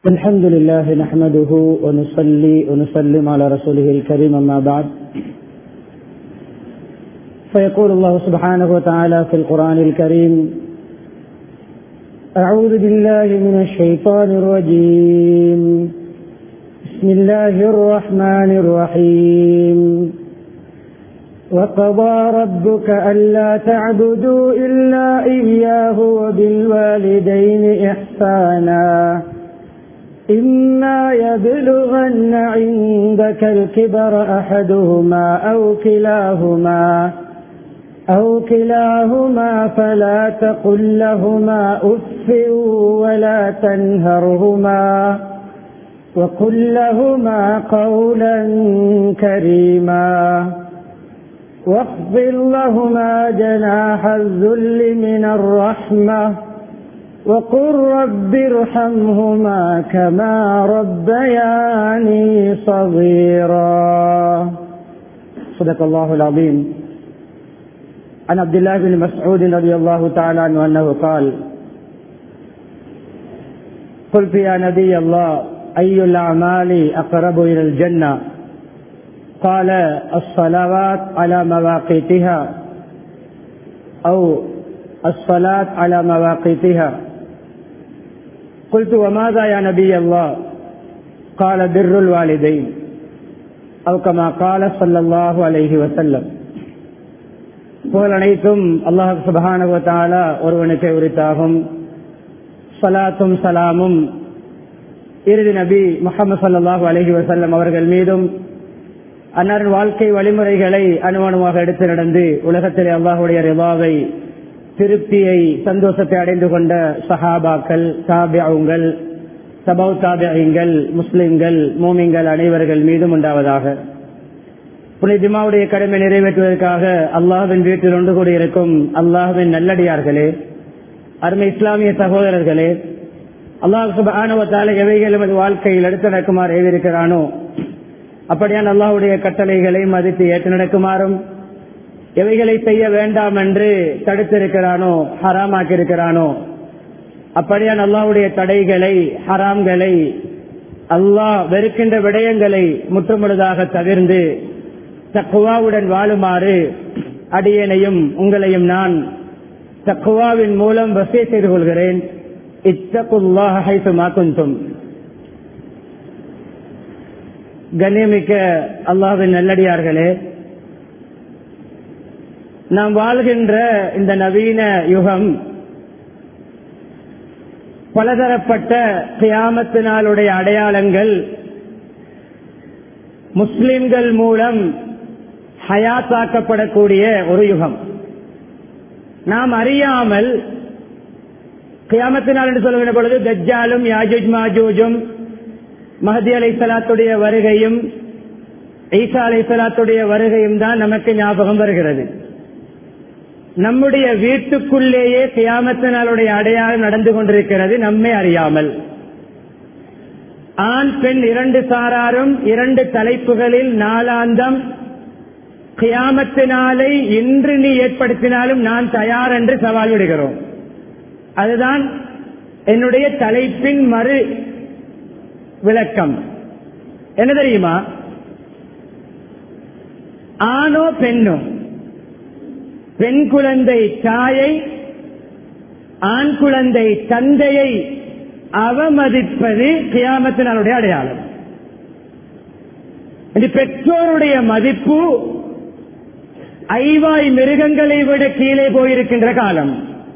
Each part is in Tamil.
الحمد لله نحمده ونصلي ونسلم على رسوله الكريم أما بعد فيقول الله سبحانه وتعالى في القرآن الكريم أعوذ بالله من الشيطان الرجيم بسم الله الرحمن الرحيم وقضى ربك ألا تعبدوا إلا إياه وبالوالدين إحسانا إما يبلغن عندك الكبر أحدهما أو كلاهما أو كلاهما فلا تقل لهما أف ولا تنهرهما وقل لهما قولا كريما واخفض لهما جناح الذل من الرحمة وقل رب ارحمهما كما ربياني صغيرا صدق الله العظيم عن عبد الله بن مسعود رضي الله تعالى عنه أنه قال قلت يا نبي الله أي الأعمال أقرب إلى الجنة قال الصلوات على مواقيتها أو الصلاة على مواقيتها قلت وماذا يا نبي الله قال بر الوالدين أو كما قال صلى الله عليه وسلم புகழ் அனைத்தும் அல்லாஹ் சுபஹானுவத்தாலா ஒருவனுக்கு உரித்தாகும் சலாத்தும் சலாமும் இறுதி நபி முகமது சல்லாஹூ அலஹி வசல்லம் அவர்கள் மீதும் அன்னாரின் வாழ்க்கை வழிமுறைகளை அனுமானமாக எடுத்து நடந்து உலகத்திலே அல்லாஹுடைய ரிவாவை திருப்தியை சந்தோஷத்தை அடைந்து கொண்ட சஹாபாக்கள் தாபியாவுங்கள் சபவ் தாபியங்கள் முஸ்லிம்கள் மோமிங்கள் அனைவர்கள் மீதும் உண்டாவதாக புனிதிமாவுடைய கடமை நிறைவேற்றுவதற்காக அல்லாஹின் வீட்டில் ஒன்று கூடியிருக்கும் அல்லாஹுவின் நல்லடியார்களே அருமை இஸ்லாமிய சகோதரர்களே அல்லாஹ் சுபானுவத்தால எவைகள் எமது வாழ்க்கையில் எடுத்து நடக்குமாறு எழுதியிருக்கிறானோ அப்படியான அல்லாஹுடைய கட்டளைகளை மதித்து ஏற்று நடக்குமாறும் எவைகளை செய்ய வேண்டாம் என்று தடுத்திருக்கிறானோ ஹராமாக்கி இருக்கிறானோ அப்படியான அல்லாஹுடைய தடைகளை ஹராம்களை அல்லாஹ் வெறுக்கின்ற விடயங்களை முற்றுமுழுதாக தவிர்ந்து தக்குவாவுடன் வாழுமாறு அடியனையும் உங்களையும் நான் தக்குவாவின் மூலம் வசதி செய்து கொள்கிறேன் இத்தகுல்லாஹும் கண்ணியமிக்க அல்லாவின் நல்லடியார்களே நாம் வாழ்கின்ற இந்த நவீன யுகம் பலதரப்பட்ட கியாமத்தினாலுடைய அடையாளங்கள் முஸ்லிம்கள் மூலம் ஹயாத்தாக்கப்படக்கூடிய ஒரு யுகம் நாம் அறியாமல் கியாமத்தினால் என்று சொல்லுகிற பொழுது தஜ்ஜாலும் யாஜூஜ் மாஜூஜும் மஹதி அலை சலாத்துடைய வருகையும் ஈசா அலை சலாத்துடைய வருகையும் தான் நமக்கு ஞாபகம் வருகிறது நம்முடைய வீட்டுக்குள்ளேயே கியாமத்தினாலுடைய அடையாளம் நடந்து கொண்டிருக்கிறது நம்மை அறியாமல் ஆண் பெண் இரண்டு சாராரும் இரண்டு தலைப்புகளில் நாளாந்தம் கியாமத்தினாலை இன்று நீ ஏற்படுத்தினாலும் நான் தயார் என்று சவால் விடுகிறோம் அதுதான் என்னுடைய தலைப்பின் மறு விளக்கம் என்ன தெரியுமா ஆணோ பெண்ணோ பெண் குழந்தை தாயை ஆண் குழந்தை தந்தையை அவமதிப்பது கியாமத்தினாலுடைய அடையாளம் பெற்றோருடைய மதிப்பு ஐவாய் மிருகங்களை விட கீழே போயிருக்கின்ற காலம்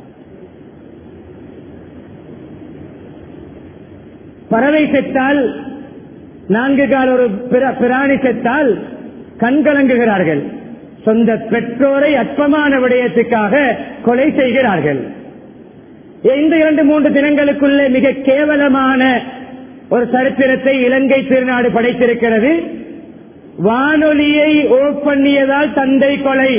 பறவை செத்தால் நான்கு கால ஒரு பிராணி செத்தால் கண்கலங்குகிறார்கள் சொந்த பெற்றோரை அற்பமான விடயத்துக்காக கொலை செய்கிறார்கள் இந்த இரண்டு மூன்று தினங்களுக்குள்ளே மிக கேவலமான ஒரு சரித்திரத்தை இலங்கை திருநாடு படைத்திருக்கிறது வானொலியை ஓப் பண்ணியதால் தந்தை கொலை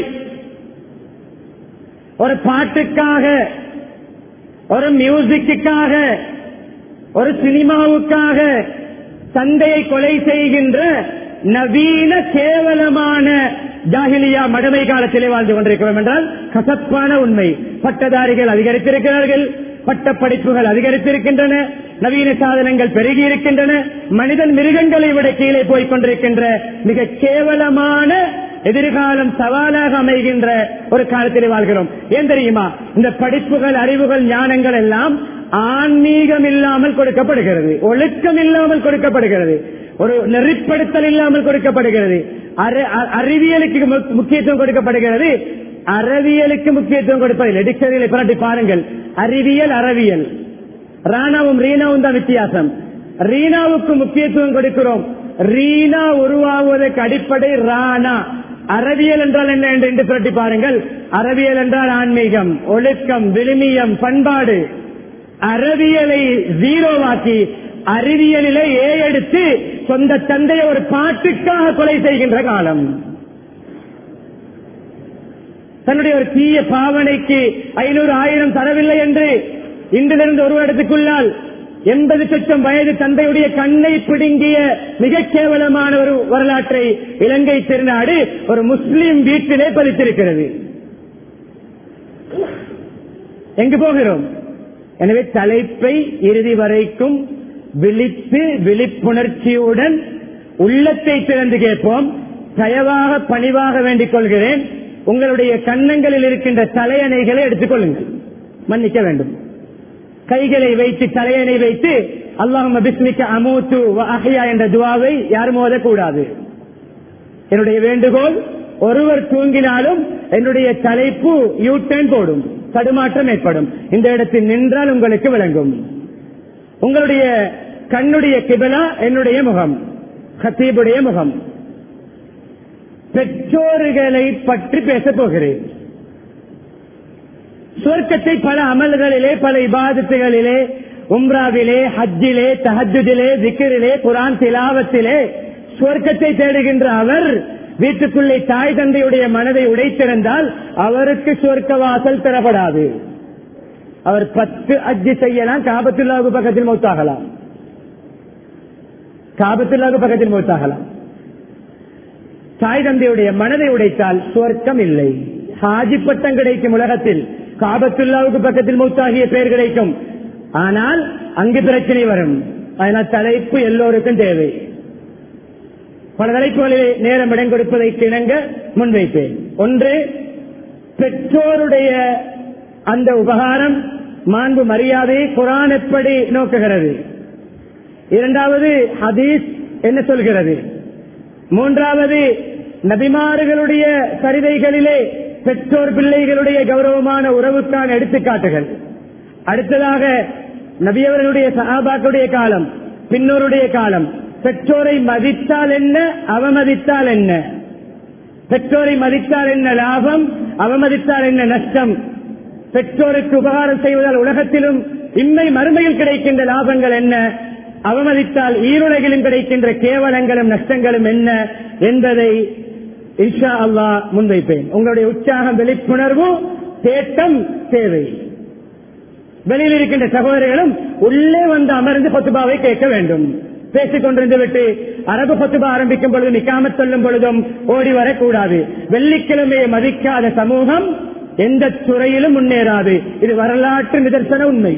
ஒரு பாட்டுக்காக ஒரு மியூசிக்குக்காக ஒரு சினிமாவுக்காக தந்தையை கொலை செய்கின்ற நவீன கேவலமான ஜாகிலியா மடமை காலத்திலே வாழ்ந்து கொண்டிருக்கிறோம் என்றால் கசப்பான உண்மை பட்டதாரிகள் அதிகரித்திருக்கிறார்கள் பட்ட படிப்புகள் அதிகரித்திருக்கின்றன நவீன சாதனங்கள் பெருகி இருக்கின்றன மனிதன் மிருகங்களை விட கீழே போய் கொண்டிருக்கின்ற மிக கேவலமான எதிர்காலம் சவாலாக அமைகின்ற ஒரு காலத்தில் வாழ்கிறோம் ஏன் தெரியுமா இந்த படிப்புகள் அறிவுகள் ஞானங்கள் எல்லாம் ஆன்மீகம் இல்லாமல் கொடுக்கப்படுகிறது ஒழுக்கம் இல்லாமல் கொடுக்கப்படுகிறது ஒரு நெறிப்படுத்தல் இல்லாமல் கொடுக்கப்படுகிறது அற- அ- அறிவியலுக்கு மு- முக்கியத்துவம் கொடுக்கப்படுகிறது அறிவியலுக்கு முக்கியத்துவம் கொடுப்பதில்லை டிக்ஷனரியில் புரட்டி பாருங்கள் அறிவியல் அறவியல் ராணாவும் ரீனாவும் தான் வித்தியாசம் ரீனாவுக்கு முக்கியத்துவம் கொடுக்கிறோம் ரீனா உருவாகுவதற்கு அடிப்படை ராணா அறிவியல் என்றால் என்ன என்று என்று புரட்டி பாருங்கள் அறிவியல் என்றால் ஆன்மீகம் ஒழுக்கம் விழுமியம் பண்பாடு அறிவியலை ஜீரோவாக்கி அறிவியலிலே ஏ எடுத்து சொந்த தந்தையை ஒரு பாட்டுக்காக கொலை செய்கின்ற காலம் தன்னுடைய ஒரு தீய பாவனைக்கு ஐநூறு ஆயிரம் தரவில்லை என்று இன்றிலிருந்து ஒரு வருடத்துக்குள்ளால் எண்பது லட்சம் வயது தந்தையுடைய கண்ணை பிடுங்கிய மிக கேவலமான ஒரு வரலாற்றை இலங்கை திருநாடு ஒரு முஸ்லிம் வீட்டிலே பதித்திருக்கிறது எங்கு போகிறோம் எனவே தலைப்பை இறுதி வரைக்கும் விழித்து விழிப்புணர்ச்சியுடன் உள்ளத்தை திறந்து கேட்போம் தயவாக பணிவாக வேண்டிக் கொள்கிறேன் உங்களுடைய கன்னங்களில் இருக்கின்ற தலையணைகளை எடுத்துக்கொள்ளுங்கள் மன்னிக்க வேண்டும் கைகளை வைத்து தலையணை வைத்து அல்லாஹ் பிஸ்மிக்க அமூத்து வ அஹ்யா என்ற துவாவை யாரும் ஓதக்கூடாது என்னுடைய வேண்டுகோள் ஒருவர் தூங்கினாலும் என்னுடைய தலைப்பு யூ டர்ன் போடும் தடுமாற்றம் ஏற்படும் இந்த இடத்தில் நின்றால் உங்களுக்கு விளங்கும் உங்களுடைய கண்ணுடைய கிபலா என்னுடைய முகம் ஹத்தீபுடைய முகம் பெற்றோர்களை பற்றி பேசப் போகிறேன் சுவர்க்கத்தை பல அமல்களிலே பல இபாதத்துகளிலே உம்ராவிலே ஹஜ்ஜிலே தஹஜுதிலே திக்கிரிலே குரான் திலாவத்திலே சுவர்க்கத்தை தேடுகின்ற அவர் வீட்டுக்குள்ளே தாய் தந்தையுடைய மனதை உடைத்திருந்தால் அவருக்கு சுவர்க்க வாசல் பெறப்படாது அவர் பத்து அஜ்ஜி செய்யலாம் காபத்துல்லாவுக்கு பக்கத்தில் மௌத்தாகலாம் காபத்துல்லாவுக்கு பக்கத்தில் மௌத்தாகலாம் தாய் தந்தையுடைய மனதை உடைத்தால் சுவர்க்கம் இல்லை ஹாஜி பட்டம் கிடைக்கும் உலகத்தில் காபத்துல்லாவுக்கு பக்கத்தில் மௌத்தாகிய பெயர் கிடைக்கும் ஆனால் அங்கு பிரச்சனை வரும் அதனால் தலைப்பு எல்லோருக்கும் தேவை பல தலைப்புகளிலே நேரம் இடம் கொடுப்பதை கிணங்க முன்வைப்பேன் ஒன்று பெற்றோருடைய அந்த உபகாரம் மாண்பு மரியாதை குரான் எப்படி நோக்குகிறது இரண்டாவது ஹதீஸ் என்ன சொல்கிறது மூன்றாவது நபிமார்களுடைய சரிதைகளிலே பெற்றோர் பிள்ளைகளுடைய கௌரவமான உறவுக்கான எடுத்துக்காட்டுகள் அடுத்ததாக நபியவர்களுடைய சகாபாக்களுடைய காலம் பின்னோருடைய காலம் பெற்றோரை மதித்தால் என்ன அவமதித்தால் என்ன பெற்றோரை மதித்தால் என்ன லாபம் அவமதித்தால் என்ன நஷ்டம் பெற்றோருக்கு உபகாரம் செய்வதால் உலகத்திலும் இம்மை மறுமையில் கிடைக்கின்ற லாபங்கள் என்ன அவமதித்தால் ஈருலகிலும் கிடைக்கின்ற கேவலங்களும் நஷ்டங்களும் என்ன என்பதை இன்ஷா அல்லாஹ் முன்வைப்பேன் உங்களுடைய உற்சாகம் விழிப்புணர்வு தேட்டம் தேவை வெளியில் இருக்கின்ற சகோதரிகளும் உள்ளே வந்து அமர்ந்து பத்துபாவை கேட்க வேண்டும் பேசிக் கொண்டிருந்து விட்டு அரபு பத்துபா ஆரம்பிக்கும் பொழுது நிக்காமத் சொல்லும் பொழுதும் ஓடி வரக்கூடாது வெள்ளிக்கிழமையை மதிக்காத சமூகம் எந்த துறையிலும் முன்னேறாது இது வரலாற்று நிதர்சன உண்மை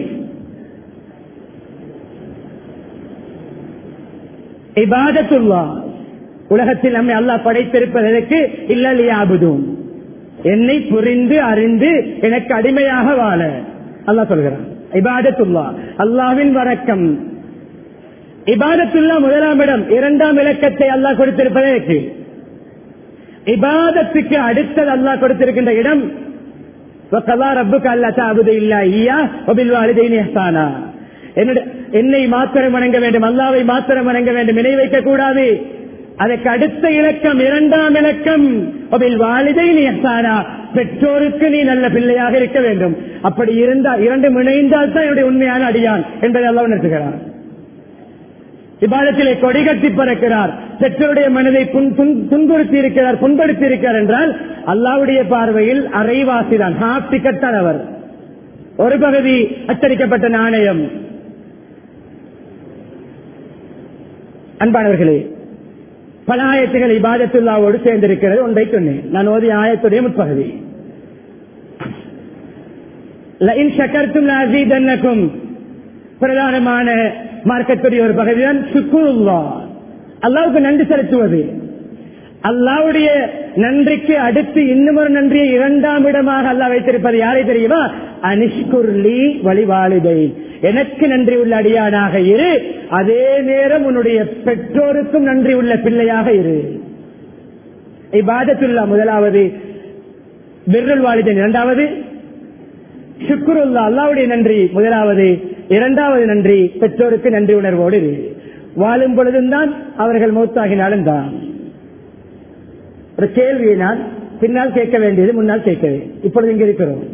இபாதத்துல்லா உலகத்தில் நம்மை அல்லாஹ் படைத்திருப்பதற்கு இல்லலியாபுதும் என்னை புரிந்து அறிந்து எனக்கு அடிமையாக வாழ அல்லாஹ் சொல்கிறான் இபாதத்துல்லா அல்லாவின் வணக்கம் இபாதத்துல்லா முதலாம் இடம் இரண்டாம் இலக்கத்தை அல்லாஹ் கொடுத்திருப்பதற்கு இபாதத்துக்கு அடுத்தது அல்லாஹ் கொடுத்திருக்கின்ற இடம் وَقَضَى رَبُّكَ أَلَّا تَعْبُدُوا إِلَّا إِيَّاهُ وَبِالْوَالِدَيْنِ إِحْسَانًا என்னுடைய- என்னை மாத்திரம் வணங்க வேண்டும் அல்லாவை மாத்திரம் வணங்க வேண்டும் இணை வைக்க கூடாது அதற்கு அடுத்த இலக்கம் இரண்டாம் இலக்கம் அதில் வாலிதை நீ எஹ்சானா பெற்றோருக்கு நீ நல்ல பிள்ளையாக இருக்க வேண்டும் அப்படி இருந்தால் இரண்டும் இணைந்தால் தான் என்னுடைய உண்மையான அடியான் என்பதை அல்லாஹ் உணர்த்துகிறார் இபாதத்திலே கொடிகட்டி பறக்கிறார் பெற்றோருடைய மனதை புண்- புண்- துன்புறுத்தி இருக்கிறார் புண்படுத்தி இருக்கிறார் என்றால் அல்லாவுடைய பார்வையில் அரைவாசிதான் ஹாஃப் டிக்கெட் தான் அவர் ஒரு பகுதி அச்சடிக்கப்பட்ட நாணயம் அன்பானவர்களே பல ஆயத்துகள் இபாதத்துல்லாவோடு சேர்ந்திருக்கிறது ஒன்றை சொன்னேன் நான் ஓதிய ஆயத்துடைய முற்பகுதி لئن شكرتم لأزيدنكم பிரதானமான மார்க்கத்துடைய ஒரு பகுதிதான் சுக்குருல்லா அல்லாவுக்கு நன்றி செலுத்துவது அல்லாவுடைய நன்றிக்கு அடுத்து இன்னும் ஒரு நன்றியை இரண்டாம் இடமாக அல்லா வைத்திருப்பது யாரை தெரியுமா அனிஷ்குர்லி வழிவாளிதை எனக்கு நன்றி உள்ள அடியானாக இரு அதே நேரம் உன்னுடைய பெற்றோருக்கும் நன்றி உள்ள பிள்ளையாக இரு இபாதத்துல்லா முதலாவது பிர்ருல் வாலிதன் இரண்டாவது சுக்குருல்லா அல்லாவுடைய நன்றி முதலாவது இரண்டாவது நன்றி பெற்றோருக்கு நன்றி உணர்வோடு இரு. வாழும் பொழுதும் தான் அவர்கள் மௌத்தாகினாலும் தான் ஒரு கேள்வியை நான் பின்னால் கேட்க வேண்டியது முன்னால் கேட்கவே இப்பொழுது இங்க இருக்கிறோம்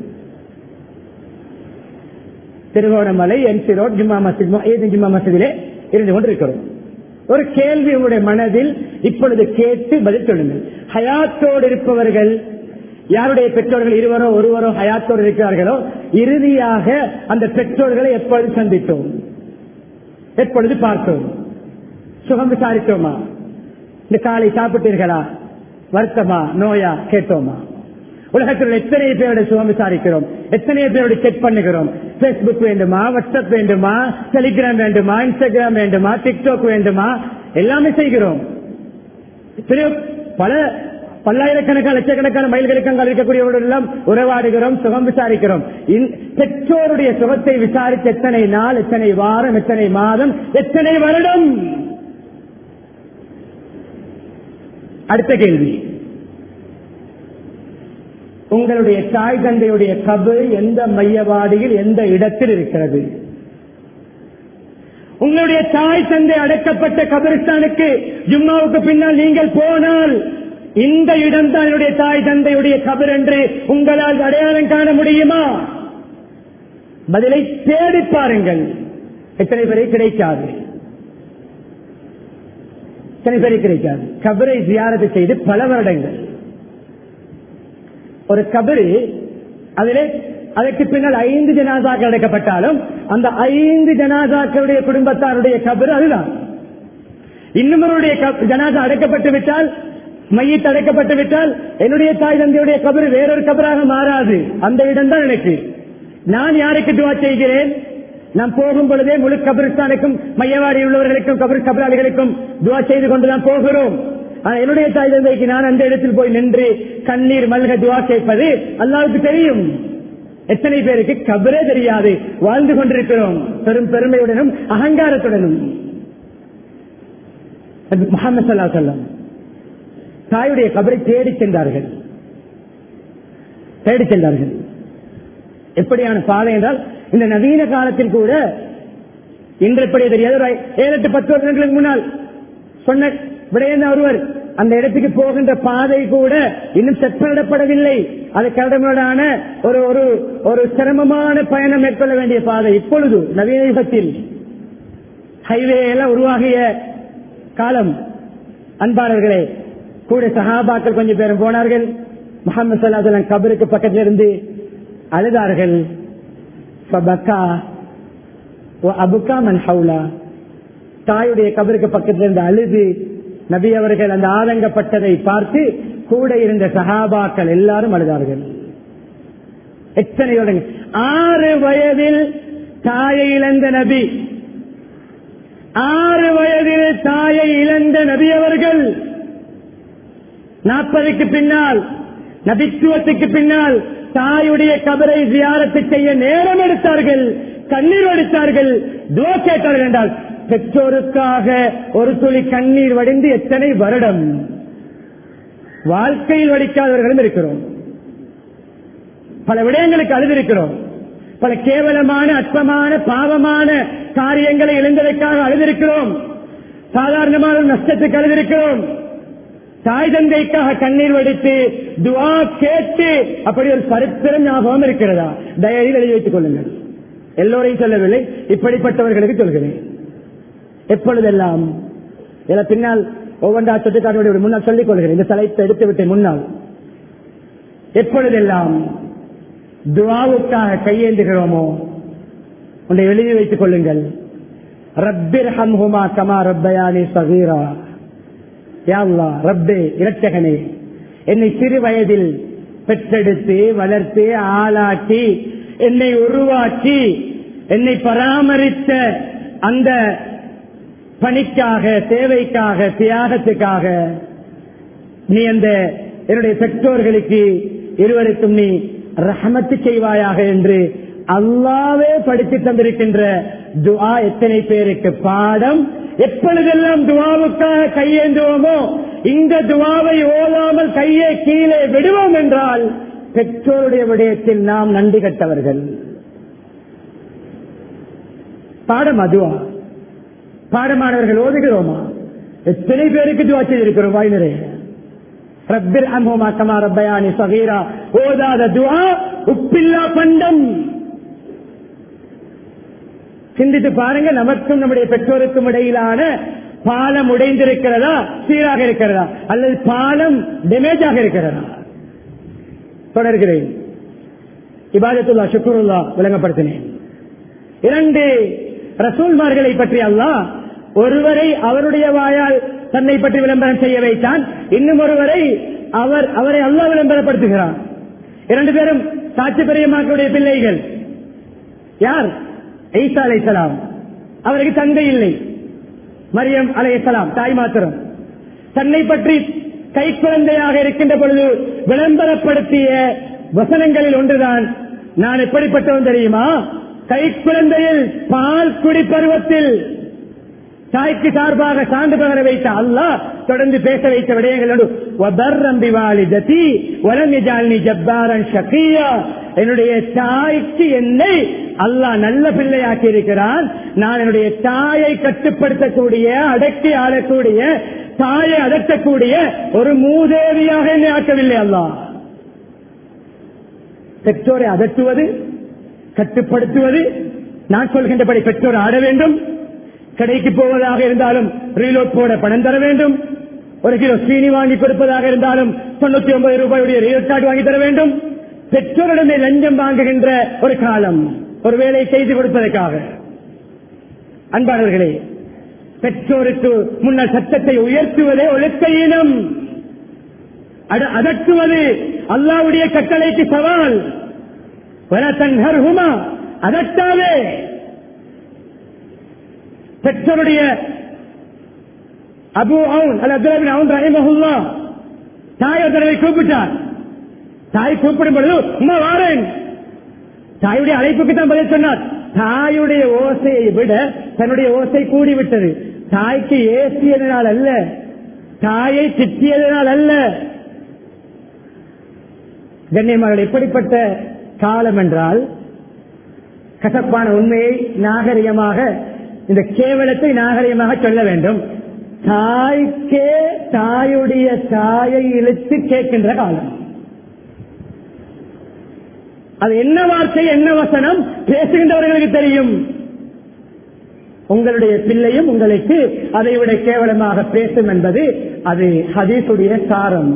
திருவோணமலை என்சி ரோட் ஜும்மா மசித் ஏது ஜும்மா மசிதிலே இருந்து கொண்டிருக்கிறோம் ஒரு கேள்வி உங்களுடைய மனதில் இப்பொழுது கேட்டு பதில் சொல்லுங்கள் ஹயாத்தோடு இருப்பவர்கள் யாருடைய பெற்றோர்கள் இருவரோ ஒருவரோ ஹயாத்தோடு இருக்கிறார்களோ இறுதியாக அந்த பெற்றோர்களை எப்பொழுது சந்தித்தோம் எப்பொழுது பார்த்தோம் சுகம் விசாரித்தோமா இந்த காலை சாப்பிட்டீர்களா வருத்தமா நோயா கேட்டோமா உலகத்தில் எத்தனை பேருடைய சுகம் விசாரிக்கிறோம் எத்தனை பேரோட செக் பண்ணுகிறோம் பேஸ்புக் வேண்டுமா வாட்ஸ்அப் வேண்டுமா டெலிகிராம் வேண்டுமா இன்ஸ்டாகிராம் வேண்டுமா டிக்டாக் வேண்டுமா எல்லாமே செய்கிறோம் எத்தனையோ பல பல்லாயிரக்கணக்கான லட்சக்கணக்கான மைல்களுக்கு அங்கு இருக்கக்கூடியவர்கள் எல்லாம் உறவாடுகிறோம் சுகம் விசாரிக்கிறோம் இன்- பெற்றோருடைய சுகத்தை விசாரித்து எத்தனை நாள் எத்தனை வாரம் எத்தனை மாதம் எத்தனை வருடம் அடுத்த கேள்வி உங்களுடைய தாய் தந்தையுடைய கபர் எந்த மையவாடியில் எந்த இடத்தில் இருக்கிறது உங்களுடைய தாய் தந்தை அடக்கப்பட்ட கபரிஸ்தானுக்கு ஜும்மாவுக்கு பின்னால் நீங்கள் போனால் இந்த இடம் தான் என்னுடைய தாய் தந்தையுடைய கபர் என்று உங்களால் அடையாளம் காண முடியுமா பதிலை தேடி பாருங்கள் எத்தனை பேரை கிடைக்காது எத்தனை பேரை கிடைக்காது கபரை ஜியாரத்து செய்து பல வருடங்கள் ஒரு கபரு அதிலே அதற்கு பின்னால் ஐந்து ஜனாதாக்கள் அடைக்கப்பட்டாலும் அந்த ஐந்து ஜனாதாக்களுடைய குடும்பத்தாருடைய கபரு அதுதான் இன்னுமருடைய ஜனாதா அடைக்கப்பட்டு விட்டால் மையத்து அடைக்கப்பட்டு விட்டால் என்னுடைய தாய் தந்தையுடைய கபரு வேறொரு கபராக மாறாது அந்த இடம் தான் எனக்கு நான் யாருக்கு துவா செய்கிறேன் நான் போகும் பொழுதே முழு கபிரிஸ்தானுக்கும் மையவாடி உள்ளவர்களுக்கும் கபிர் கபராளிகளுக்கும் துவா செய்து கொண்டுதான் போகிறோம் ஆனா என்னுடைய தாய் தந்தைக்கு நான் அந்த இடத்தில் போய் நின்று கண்ணீர் மல்க துவா கேட்பது அல்லாவுக்கு தெரியும் எத்தனை பேருக்கு கபரே தெரியாது வாழ்ந்து கொண்டிருக்கிறோம் பெரும் பெருமையுடனும் அகங்காரத்துடனும் முகமது சல்லா சொல்லம் தாயுடைய கபரை தேடி சென்றார்கள் தேடி சென்றார்கள் எப்படியான பாதை என்றால் இந்த நவீன காலத்தில் கூட இன்று எப்படி தெரியாது ஒரு ஏழு எட்டு பத்து வருடங்களுக்கு முன்னால் சொன்ன விடையந்த ஒருவர் அந்த இடத்துக்கு போகின்ற பாதை கூட இன்னும் செப்பனிடப்படவில்லை அது கரடமுடான ஒரு ஒரு ஒரு சிரமமான பயணம் மேற்கொள்ள வேண்டிய பாதை இப்பொழுது நவீன யுகத்தில் ஹைவே எல்லாம் உருவாகிய காலம் அன்பாளர்களே கூட சஹாபாக்கள் கொஞ்சம் பேரும் போனார்கள் முகமது சல்லாஹ் கபருக்கு பக்கத்தில் இருந்து அழுதார்கள் ஃபபக்கா வ அபுகா மன் ஹவுலா தாயுடைய கபருக்கு பக்கத்தில் இருந்து அழுது நபி அவர்கள் அந்த ஆதங்கப்பட்டதை பார்த்து கூட இருந்த சஹாபாக்கள் எல்லாரும் அழுதார்கள் எத்தனை ஆறு வயதில் தாயை இழந்த நபி ஆறு வயதில் தாயை இழந்த நபி அவர்கள் நாற்பதுக்கு பின்னால் நபித்துவத்துக்கு பின்னால் தாயுடைய கபரை ஜியாரத்து செய்ய நேரம் எடுத்தார்கள் கண்ணீர் வடித்தார்கள் துவா கேட்டார்கள் என்றால் பெற்றோருக்காக ஒரு துளி கண்ணீர் வடிந்து எத்தனை வருடம் வாழ்க்கையில் வடிக்காதவர்களும் இருக்கிறோம் பல விடயங்களுக்கு அழுதிருக்கிறோம் பல கேவலமான அற்பமான பாவமான காரியங்களை இழந்ததற்காக அழுதிருக்கிறோம் சாதாரணமான ஒரு நஷ்டத்துக்கு அழுதிருக்கிறோம் தாய் தந்தைக்காக கண்ணீர் வடித்து துவா கேட்டு அப்படி ஒரு சரித்திரம் ஞாபகம் இருக்கிறதா தயவில் எழுதி வைத்துக் கொள்ளுங்கள் எல்லோரையும் சொல்லவில்லை இப்படிப்பட்டவர்களுக்கு சொல்கிறேன் எப்பொழுதெல்லாம் இதை பின்னால் ஒவ்வொன்றா சொத்துக்காரனுடைய முன்னால் சொல்லிக் கொள்கிறேன் இந்த தலைப்பை எடுத்து விட்டேன் முன்னால் எப்பொழுதெல்லாம் துவாவுக்காக கையேந்துகிறோமோ உன்னை எழுதி வைத்துக் கொள்ளுங்கள் ரப்பிர் ஹம்ஹுமா கமா ரப்பயானி சகீரா யாழ்லா ரப்பே இரட்சகனே என்னை சிறு வயதில் பெற்றெடுத்து வளர்த்து ஆளாக்கி என்னை உருவாக்கி என்னை பராமரித்த அந்த பணிக்காக தேவைக்காக தியாகத்துக்காக நீ அந்த என்னுடைய பெற்றோர்களுக்கு இருவருக்கும் நீ ரஹமத்து செய்வாயாக என்று அல்லாவே படித்து தந்திருக்கின்ற துஆ எத்தனை பேருக்கு பாடம் எப்பொழுதெல்லாம் துவாவுக்காக கையேந்துவோமோ இந்த துவாவை ஓதாமல் கையை கீழே விடுவோம் என்றால் பெற்றோருடைய விடயத்தில் நாம் நன்றி கட்டவர்கள் பாடம் அதுவா பாடமானவர்கள் ஓதுகிறோமா எத்தனை பேருக்கு துவா செய்திருக்கிறோம் வாய் நிறைய ரப்பில் அன்போமா கமா ரப்பயானி சகீரா ஓதாத துவா உப்பில்லா பண்டம் சிந்தித்து பாருங்க நமக்கும் நம்முடைய பெற்றோருக்கும் இடையிலான பாலம் உடைந்திருக்கிறதா சீராக இருக்கிறதா அல்லது பாலம் டேமேஜ் ஆக இருக்கிறதா தொடர்கிறேன் இபாதத்துல்லா சுக்குருல்லா விளங்கப்படுத்தினேன் இரண்டு ரசூல்மார்களை பற்றி அல்லாஹ் ஒருவரை அவருடைய வாயால் தன்னை பற்றி விளம்பரம் செய்ய வைத்தான் இன்னும் ஒருவரை அவர் அவரை அல்லாஹ் விளம்பரப்படுத்துகிறார் இரண்டு பேரும் சாட்சி பெரியமாக்களுடைய பிள்ளைகள் யார் ஈசா அலைசலாம் அவருக்கு தந்தை இல்லை மரியம் அலையலாம் தாய் மாத்திரம் தன்னை பற்றி கை குழந்தையாக இருக்கின்ற பொழுது விளம்பரப்படுத்திய வசனங்களில் ஒன்றுதான் நான் எப்படிப்பட்டவன் தெரியுமா கை குழந்தையில் பால் குடி பருவத்தில் தாய்க்கு சார்பாக சான்று பகர வைத்த அல்லாஹ் தொடர்ந்து பேச வைத்த விடயங்களோடு என்னுடைய தாய்க்கு என்னை அல்லாஹ் நல்ல பிள்ளையாக்கி இருக்கிறான் நான் என்னுடைய தாயை கட்டுப்படுத்தக்கூடிய அடக்கி ஆளக்கூடிய தாயை அடக்கக்கூடிய ஒரு மூதேவியாக என்னை ஆக்கவில்லை அல்லாஹ் பெற்றோரை அதட்டுவது கட்டுப்படுத்துவது நான் சொல்கின்றபடி பெற்றோர் ஆட வேண்டும் கடைக்கு போவதாக இருந்தாலும் ரீலோட் போட பணம் தர வேண்டும் ஒரு கிலோ சீனி வாங்கி கொடுப்பதாக இருந்தாலும் தொண்ணூத்தி ஒன்பது ரூபாயுடைய ரீலோட் கார்டு வாங்கி தர வேண்டும் பெற்றோரிடமே லஞ்சம் வாங்குகின்ற ஒரு காலம் ஒரு வேலை செய்து கொடுப்பதற்காக அன்பானவர்களே பெற்றோருக்கு முன்னால் சட்டத்தை உயர்த்துவதே ஒழுக்க இனம் அதட்டுவது அல்லாவுடைய கட்டளைக்கு சவால் ஹுமா அதட்டாவே பெற்றோருடைய அபு அவுன் அல்ல அப்துல்லாபின் அவுன் ரஹிமஹுல்லா தாய் ஒரு தடவை கூப்பிட்டார் தாய் கூப்பிடும் பொழுது உமா வாரேன் தாயுடைய அழைப்புக்கு தான் பதில் சொன்னார் தாயுடைய ஓசையை விட தன்னுடைய ஓசை கூடிவிட்டது தாய்க்கு ஏசியதனால் அல்ல தாயை திட்டியதனால் அல்ல கண்ணியமார்கள் எப்படிப்பட்ட காலம் என்றால் கசப்பான உண்மையை நாகரிகமாக இந்த கேவலத்தை நாகரிகமாக சொல்ல வேண்டும் தாய்க்கே தாயுடைய தாயை இழுத்து கேட்கின்ற காலம் அது என்ன வார்த்தை என்ன வசனம் பேசுகின்றவர்களுக்கு தெரியும் உங்களுடைய பிள்ளையும் உங்களுக்கு அதை விட கேவலமாக பேசும் என்பது அது ஹதீசுடைய சாரம்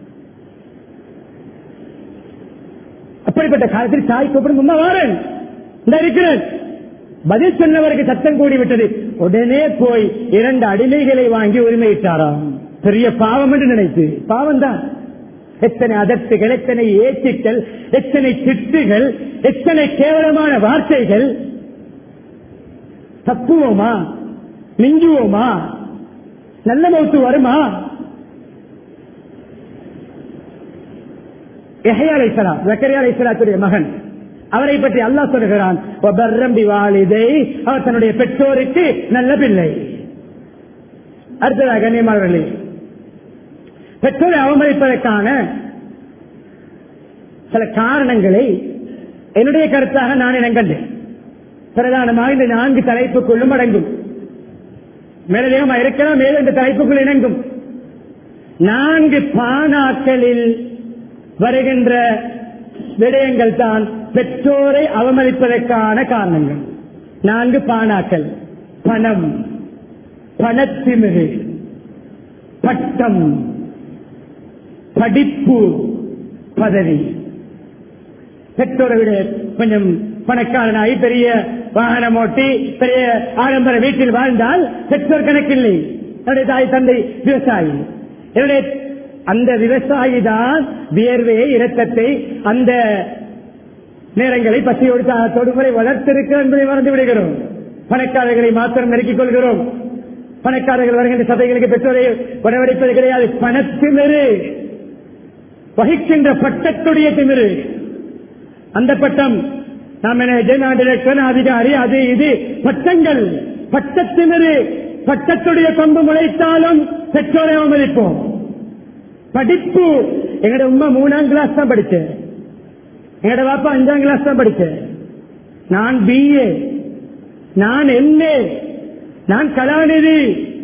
அப்படிப்பட்ட காலத்தில் தாய் கூப்பிடும் உமா வாரன் இந்த இருக்கிறேன் பதில் சொன்னவருக்கு சத்தம் கூடிவிட்டது உடனே போய் இரண்டு அடிமைகளை வாங்கி உரிமையிட்டாராம் பெரிய பாவம் என்று நினைத்து பாவம் தான் எத்தனை அதட்டுகள் எத்தனை ஏச்சுக்கள் எத்தனை திட்டுகள் எத்தனை கேவலமான வார்த்தைகள் தப்புவோமா மிஞ்சுவோமா நல்ல மௌத்து வருமா எஹையா அலைசலாம் ஜக்கரியா அலைசலாத்துடைய மகன் அவரை பற்றி அல்லாஹ் சொல்கிறான் வாலிதை அவர் தன்னுடைய பெற்றோருக்கு நல்ல பிள்ளை அடுத்ததாக கண்ணியமானவர்களே பெற்றோரை அவமதிப்பதற்கான சில காரணங்களை என்னுடைய கருத்தாக நான் இனங்கண்டேன் பிரதானமாக இந்த நான்கு தலைப்புக்குள்ளும் அடங்கும் மேலதிகமாக இருக்கலாம் மேலும் இந்த தலைப்புக்குள் இணங்கும் நான்கு பானாக்களில் வருகின்ற விடயங்கள் தான் பெற்றோரை அவமதிப்பதற்கான காரணங்கள் நான்கு பானாக்கள் பணம் பணத்திமிரு பட்டம் படிப்பு பதவி பெற்றோரை விட கொஞ்சம் பணக்காரனாகி பெரிய வாகனம் ஓட்டி பெரிய ஆடம்பர வீட்டில் வாழ்ந்தால் பெற்றோர் கணக்கில்லை என்னுடைய தாய் தந்தை விவசாயி என்னுடைய அந்த விவசாயி தான் வியர்வையை இரத்தத்தை அந்த நேரங்களை பசியோடு தாகத்தோடு முறை வளர்த்திருக்கிறோம் என்பதை மறந்து விடுகிறோம் பணக்காரர்களை மாத்திரம் நெருக்கிக் கொள்கிறோம் பணக்காரர்கள் வருகின்ற சபைகளுக்கு பெற்றோரை வரவழைப்பது கிடையாது பணத்திமிரு வகிக்கின்ற பட்டத்துடைய திமிரு அந்த பட்டம் நாம் என்ன அதிகாரி அது இது பட்டங்கள் பட்டத்திமிரு பட்டத்துடைய கொம்பு முளைத்தாலும் பெற்றோரை அவமதிப்போம் படிப்பு எங்கட உமா மூணாம் கிளாஸ் தான் படிச்சேன் எங்கட பாப்பா அஞ்சாம் கிளாஸ் தான் படிச்சேன் நான் பிஏ நான் எம்ஏ நான் கலாநிதி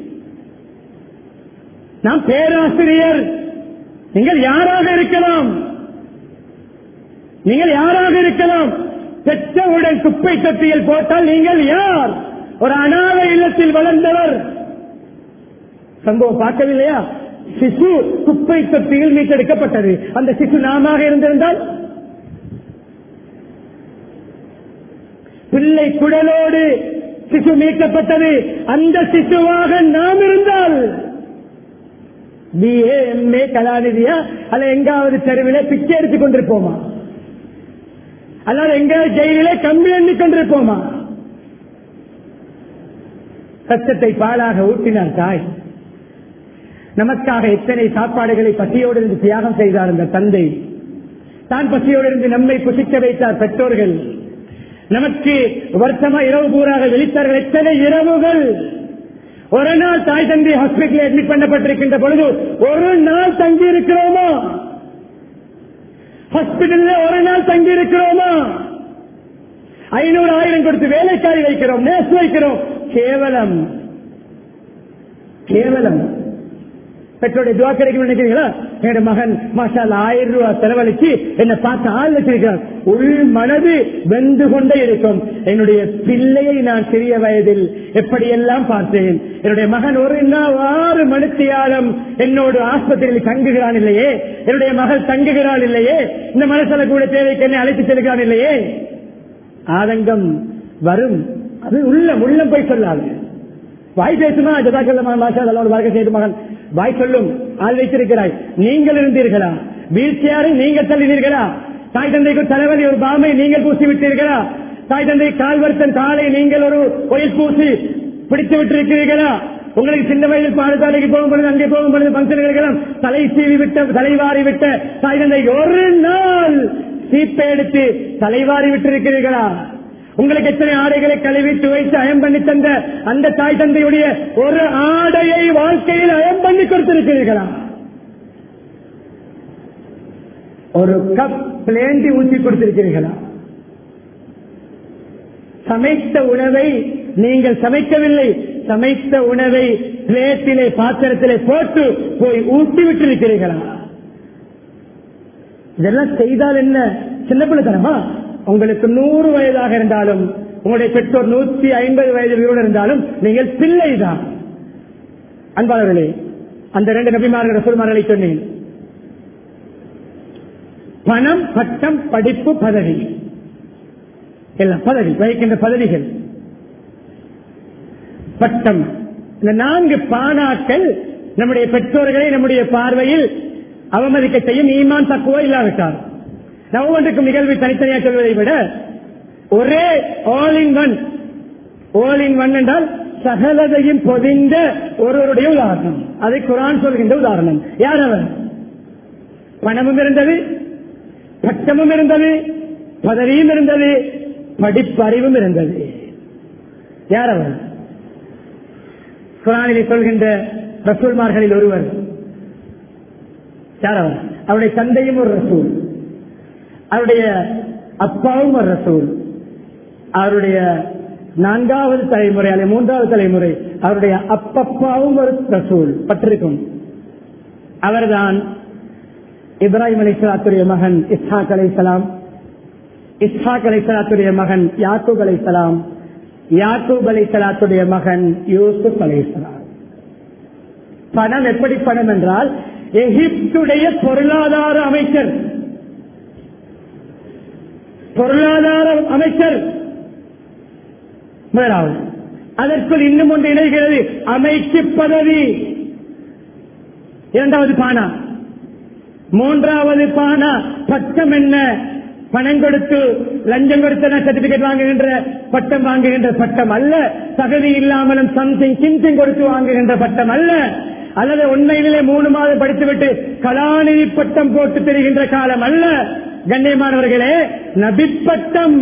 நான் பேராசிரியர் நீங்கள் யாராக இருக்கலாம் நீங்கள் யாராக இருக்கலாம் பெற்றவுடன் குப்பை தொட்டியில் போட்டால் நீங்கள் யார் ஒரு அனாதை இல்லத்தில் வளர்ந்தவர் சம்பவம் பார்க்கவில்லையா சிசு குப்பை தொட்டியில் மீட்டெடுக்கப்பட்டது அந்த சிசு நாம இருந்திருந்தால் பிள்ளை குடலோடு சிசு மீட்கப்பட்டது அந்த சிசுவாக நாம் இருந்தால் பிஏ எம்ஏ கலாநிதியா அல்ல எங்காவது தெருவிலே பிச்சை எடுத்துக் கொண்டிருப்போமா அல்லது எங்காவது ஜெயிலே கம்பி எண்ணி கொண்டிருப்போமா சத்தத்தை பாலாக ஊட்டினார் தாய் நமக்காக எத்தனை சாப்பாடுகளை பசியோடு இருந்து தியாகம் செய்தார் அந்த தந்தை தான் பசியோடு இருந்து நம்மை புசிக்க வைத்தார் பெற்றோர்கள் நமக்கு வருஷமா இரவு பூராக வெளித்தார்கள் எத்தனை இரவுகள் ஒரு நாள் தாய் தந்தை ஹாஸ்பிட்டல் அட்மிட் பண்ணப்பட்டிருக்கின்ற பொழுது ஒரு நாள் தங்கி இருக்கிறோமா ஹாஸ்பிட்டல்ல ஒரு நாள் தங்கி இருக்கிறோமா ஐநூறு ஆயிரம் கொடுத்து வேலைக்காரி வைக்கிறோம் நேசு வைக்கிறோம் கேவலம் கேவலம் பெற்றோருடைய துவா கிடைக்கும் நினைக்கிறீங்களா என்னோட மகன் மாஷால் ஆயிரம் ரூபாய் செலவழிச்சு என்னை பார்த்து ஆள் வச்சிருக்கிறார் உள் மனது வெந்து கொண்டே இருக்கும் என்னுடைய பிள்ளையை நான் சிறிய வயதில் எப்படியெல்லாம் பார்த்தேன் என்னுடைய மகன் ஒரு நாள் ஆறு மணித்தியாலம் என்னோடு ஆஸ்பத்திரியில் தங்குகிறான் இல்லையே என்னுடைய மகள் தங்குகிறாள் இல்லையே இந்த மனசல கூட தேவைக்கு என்னை அழைத்து செல்கிறான் இல்லையே ஆதங்கம் வரும் அது உள்ளம் உள்ளம் போய் சொல்லாது வாய் பேசுமா ஜதாக்கல்ல பாஷா வாழ்க்கை செய்து மகன் வாய் சொல்லும் ஆள் வைத்திருக்கிறாய் நீங்கள் இருந்தீர்களா வீழ்ச்சியாரை நீங்கள் தள்ளினீர்களா தாய் தந்தைக்கு தலைவலி ஒரு பாமை நீங்கள் பூசி விட்டீர்களா தாய் தந்தை கால்வர்த்தன் காலை நீங்கள் ஒரு ஒயில் பூசி பிடித்து விட்டிருக்கிறீர்களா உங்களுக்கு சின்ன வயதில் பாடசாலைக்கு போகும் பொழுது அங்கே போகும் பொழுது பங்கன்களுக்கெல்லாம் தலை சீவி விட்ட தலைவாரி விட்ட தாய் தந்தை ஒரு நாள் சீப்பை எடுத்து தலைவாரி விட்டிருக்கிறீர்களா உங்களுக்கு எத்தனை ஆடைகளை கழுவி துவைத்து அயம் பண்ணி தந்த அந்த தாய் தந்தையுடைய ஒரு ஆடையை வாழ்க்கையில் அயம் பண்ணி கொடுத்திருக்கிறீர்களா ஒரு கப் பிளேண்டி ஊற்றி கொடுத்திருக்கிறீர்களா சமைத்த உணவை நீங்கள் சமைக்கவில்லை சமைத்த உணவை பிளேட்டிலே பாத்திரத்திலே போட்டு போய் ஊட்டி விட்டிருக்கிறீர்களா இதெல்லாம் செய்தால் என்ன சின்ன பிள்ளைத்தனமா உங்களுக்கு நூறு வயதாக இருந்தாலும் உங்களுடைய பெற்றோர் நூற்றி ஐம்பது வயது உயிரோடு இருந்தாலும் நீங்கள் பிள்ளைதான் அன்பாளர்களே அந்த ரெண்டு நபிமார்கள் ரசூல்மார்களை சொன்னேன் பணம் பட்டம் படிப்பு பதவி எல்லாம் பதவி வகிக்கின்ற பதவிகள் பட்டம் இந்த நான்கு பானாக்கள் நம்முடைய பெற்றோர்களை நம்முடைய பார்வையில் அவமதிக்க செய்யும் ஈமான் தக்குவோ இல்லாவிட்டார் நான் ஒவ்வொன்றுக்கும் நிகழ்வு தனித்தனியாக சொல்வதை விட ஒரே all in one all in one என்றால் சகலதையும் பொதிந்த ஒருவருடைய உதாரணம் அதை குரான் சொல்கின்ற உதாரணம் யார் அவர் பணமும் இருந்தது பட்டமும் இருந்தது பதவியும் இருந்தது படிப்பறிவும் இருந்தது யார் அவர் குரானிலே சொல்கின்ற ரசூல்மார்களில் ஒருவர் யார் அவர் அவருடைய தந்தையும் ஒரு ரசூல் அவருடைய அப்பாவும் ஒரு ரசூல் அவருடைய நான்காவது தலைமுறை அல்லது மூன்றாவது தலைமுறை அவருடைய அப்பப்பாவும் ஒரு ரசூல் பட்டிருக்கும் அவர்தான் இப்ராஹிம் அலிஸ்லாத்துடைய மகன் இஸ்ஹாக் அலைசலாம் இஸ்ஹாக் அலைசலாத்துடைய மகன் யாக்கூப் அலைசலாம் யாக்கூப் அலைசலாத்துடைய மகன் யூசுப் அலைசலாம் பணம் எப்படி பணம் என்றால் எகிப்துடைய பொருளாதார அமைச்சர் பொருளாதார அமைச்சர் முதலாவது அதற்குள் இன்னும் ஒன்று இணைகிறது அமைச்சு பதவி இரண்டாவது பானா மூன்றாவது பானா பட்டம் என்ன பணம் கொடுத்து லஞ்சம் கொடுத்து சர்டிபிகேட் வாங்குகின்ற பட்டம் வாங்குகின்ற பட்டம் அல்ல தகுதி இல்லாமலும் சம்திங் கிம்சிங் கொடுத்து வாங்குகின்ற பட்டம் அல்ல அல்லது உண்மையிலே மூணு மாதம் படித்துவிட்டு கலாநிதி பட்டம் போட்டு தெரிகின்ற காலம் அல்ல கண்ணியமானவர்களே நபிப்பட்டம்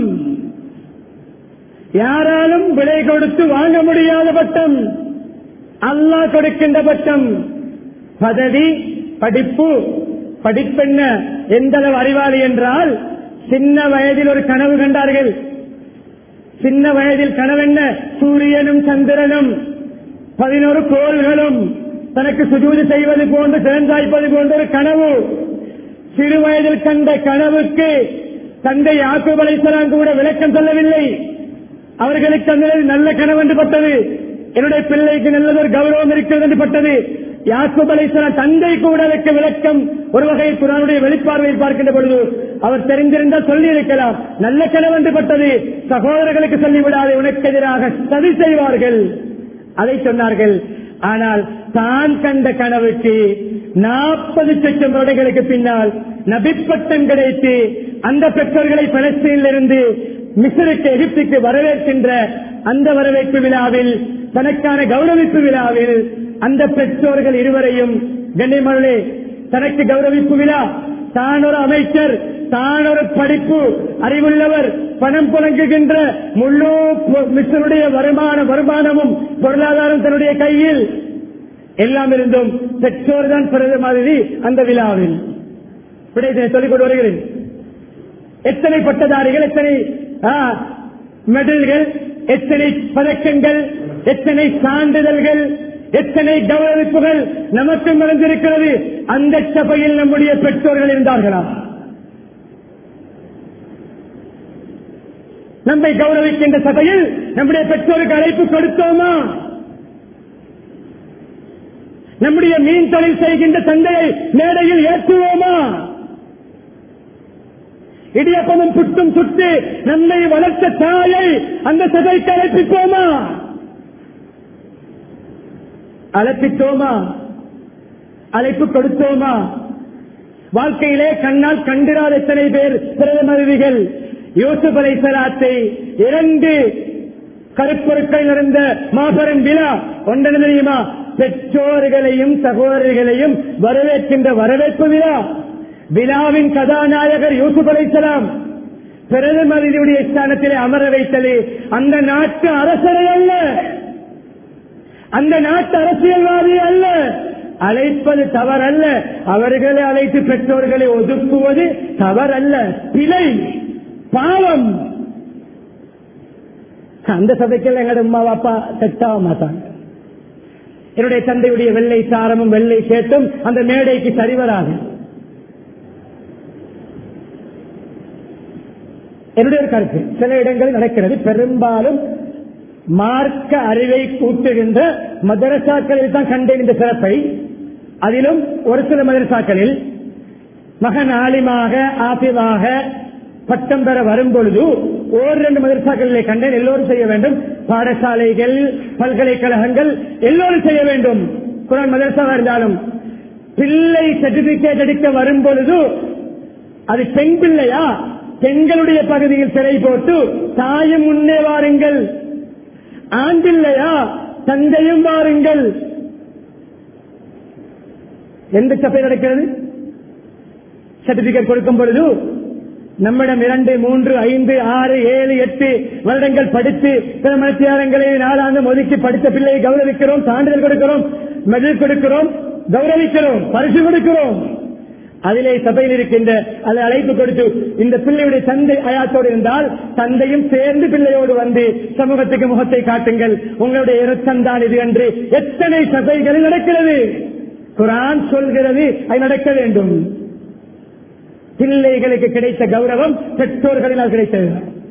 யாராலும் விலை கொடுத்து வாங்க முடியாத பட்டம் அல்லாஹ் கொடுக்கின்ற பட்டம் பதவி படிப்பு படிப்பென்ன எந்த அளவு அறிவாளி என்றால் சின்ன வயதில் ஒரு கனவு கண்டார்கள் சின்ன வயதில் கனவென்ன சூரியனும் சந்திரனும் பதினோரு கோள்களும் தனக்கு சுஜூதி செய்வது போன்று சேர்ந்தாய்ப்பது போன்ற ஒரு கனவு சிறு வயதில் கண்ட கனவுக்கு தந்தை யாக்கூப் அலைஹிஸ்ஸலாம் கூட விளக்கம் சொல்லவில்லை அவர்களுக்கு அந்த நல்ல கனவு என்று பட்டது என்னுடைய பிள்ளைக்கு நல்லதொரு கௌரவம் இருக்கிறது என்று பட்டது யாக்கூப் அலைஹிஸ்ஸலாம் தந்தை கூட அதற்கு விளக்கம் ஒரு வகை குரானுடைய வெளிப்பார்வையில் பார்க்கின்ற பொழுது அவர் தெரிந்திருந்தால் சொல்லி இருக்கலாம் நல்ல கனவு என்று பட்டது சகோதரர்களுக்கு சொல்லிவிடாது உனக்கு எதிராக சதி செய்வார்கள் அதை சொன்னார்கள் ஆனால் தான் கண்ட கனவுக்கு நாற்பது லட்சம் வருடங்களுக்கு பின்னால் நபிப்பட்டம் கிடைத்து அந்த பெற்றோர்களை பலஸ்தீனில் இருந்து மிஸ்ருக்கு எகிப்துக்கு வரவேற்கின்ற அந்த வரவேற்பு விழாவில் தனக்கான கௌரவிப்பு விழாவில் அந்த பெற்றோர்கள் இருவரையும் கண்ணியமருளே தனக்கு கௌரவிப்பு விழா தான் ஒரு அமைச்சர் தான் ஒரு படிப்பு அறிவுள்ளவர் பணம் புழங்குகின்ற முழு மிஸ்ருடைய வருமான வருமானமும் பொருளாதாரம் தன்னுடைய கையில் எல்லாம் இருந்தும் பெற்றோர் தான் பிறகு மாதிரி அந்த விழாவில் விடை சொல்லிக் கொண்டு வருகிறேன் எத்தனை பட்டதாரிகள் எத்தனை ஆ, மெடல்கள் எத்தனை பதக்கங்கள் எத்தனை சான்றிதழ்கள் எத்தனை கௌரவிப்புகள் நமக்கு மறந்திருக்கிறது அந்த சபையில் நம்முடைய பெற்றோர்கள் இருந்தார்களா நம்மை கௌரவிக்கின்ற சபையில் நம்முடைய பெற்றோருக்கு அழைப்பு கொடுத்தோமா நம்முடைய மீன் தொழில் செய்கின்ற தந்தையை மேடையில் ஏற்றுவோமா இடியப்பமும் புட்டும் சுட்டு நம்மை வளர்த்த தாயை அந்த சபைக்கு அழைப்பிப்போமா அழைப்பித்தோமா அழைப்பு கொடுத்தோமா வாழ்க்கையிலே கண்ணால் கண்டிராத எத்தனை பேர் பிரதமருவிகள் யூசுப் அலை சலாத்தை இரண்டு கருப்பொருட்கள் இருந்த மாபெரும் விழா ஒன்றென தெரியுமா பெற்றோர்களையும் சகோதரர்களையும் வரவேற்கின்ற வரவேற்பு விழா விழாவின் கதாநாயகர் யூசுப் அலைசலாம் பிரதமருடைய ஸ்தானத்திலே அமர வைத்தது அந்த நாட்டு அரசரை அல்ல அந்த நாட்டு அரசியல்வாதி அல்ல அழைப்பது தவறல்ல அவர்களை அழைத்து பெற்றோர்களை ஒதுக்குவது தவறல்ல பிழை பாவம் அந்த சபைக்கெல்லாம் எங்களோட அம்மா அப்பா செட்டாக மாட்டாங்க என்னுடைய தந்தையுடைய வெள்ளை சாரமும் வெள்ளை சேட்டும் அந்த மேடைக்கு சரிவராது என்னுடைய ஒரு கருத்து சில இடங்களில் நடக்கிறது பெரும்பாலும் மார்க்க அறிவை கூட்டுகின்ற மதரசாக்களில் தான் கண்டேன் இந்த சிறப்பை அதிலும் ஒரு சில மதரசாக்களில் மகன் ஆலிமாக ஆபிவாக பட்டம் பெற வரும் பொழுது ஓர் ரெண்டு மதரசாக்களிலே கண்டேன் எல்லோரும் செய்ய வேண்டும் பாடசாலைகள் பல்கலைக்கழகங்கள் எல்லோரும் செய்ய வேண்டும் குரான் மதரசாவா இருந்தாலும் பிள்ளை சர்டிபிகேட் எடுக்க வரும் பொழுது அது பெண் பிள்ளையா பெண்களுடைய பகுதியில் சிறை போட்டு தாயும் முன்னே வாருங்கள் ஆண் பிள்ளையா தந்தையும் வாருங்கள் எந்த சபை நடக்கிறது சர்டிபிகேட் கொடுக்கும் பொழுது நம்மிடம் இரண்டு மூன்று ஐந்து ஆறு ஏழு எட்டு வருடங்கள் படித்து பிற மனத்தியாரங்களை நாளாந்தம் ஒதுக்கி படித்த பிள்ளையை கௌரவிக்கிறோம் சான்றிதழ் கொடுக்கிறோம் மெடல் கொடுக்கிறோம் கௌரவிக்கிறோம் பரிசு கொடுக்கிறோம் அதிலே சபையில் இருக்கின்ற அதை அழைப்பு கொடுத்து இந்த பிள்ளையுடைய தந்தை அயாத்தோடு இருந்தால் தந்தையும் சேர்ந்து பிள்ளையோடு வந்து சமூகத்துக்கு முகத்தை காட்டுங்கள் உங்களுடைய இரத்தந்தான் இது என்று எத்தனை சபைகளில் நடக்கிறது குரான் சொல்கிறது அது நடக்க வேண்டும் பிள்ளைகளுக்கு கிடைத்த கௌரவம் பெற்றோர்களினால் கிடைத்தது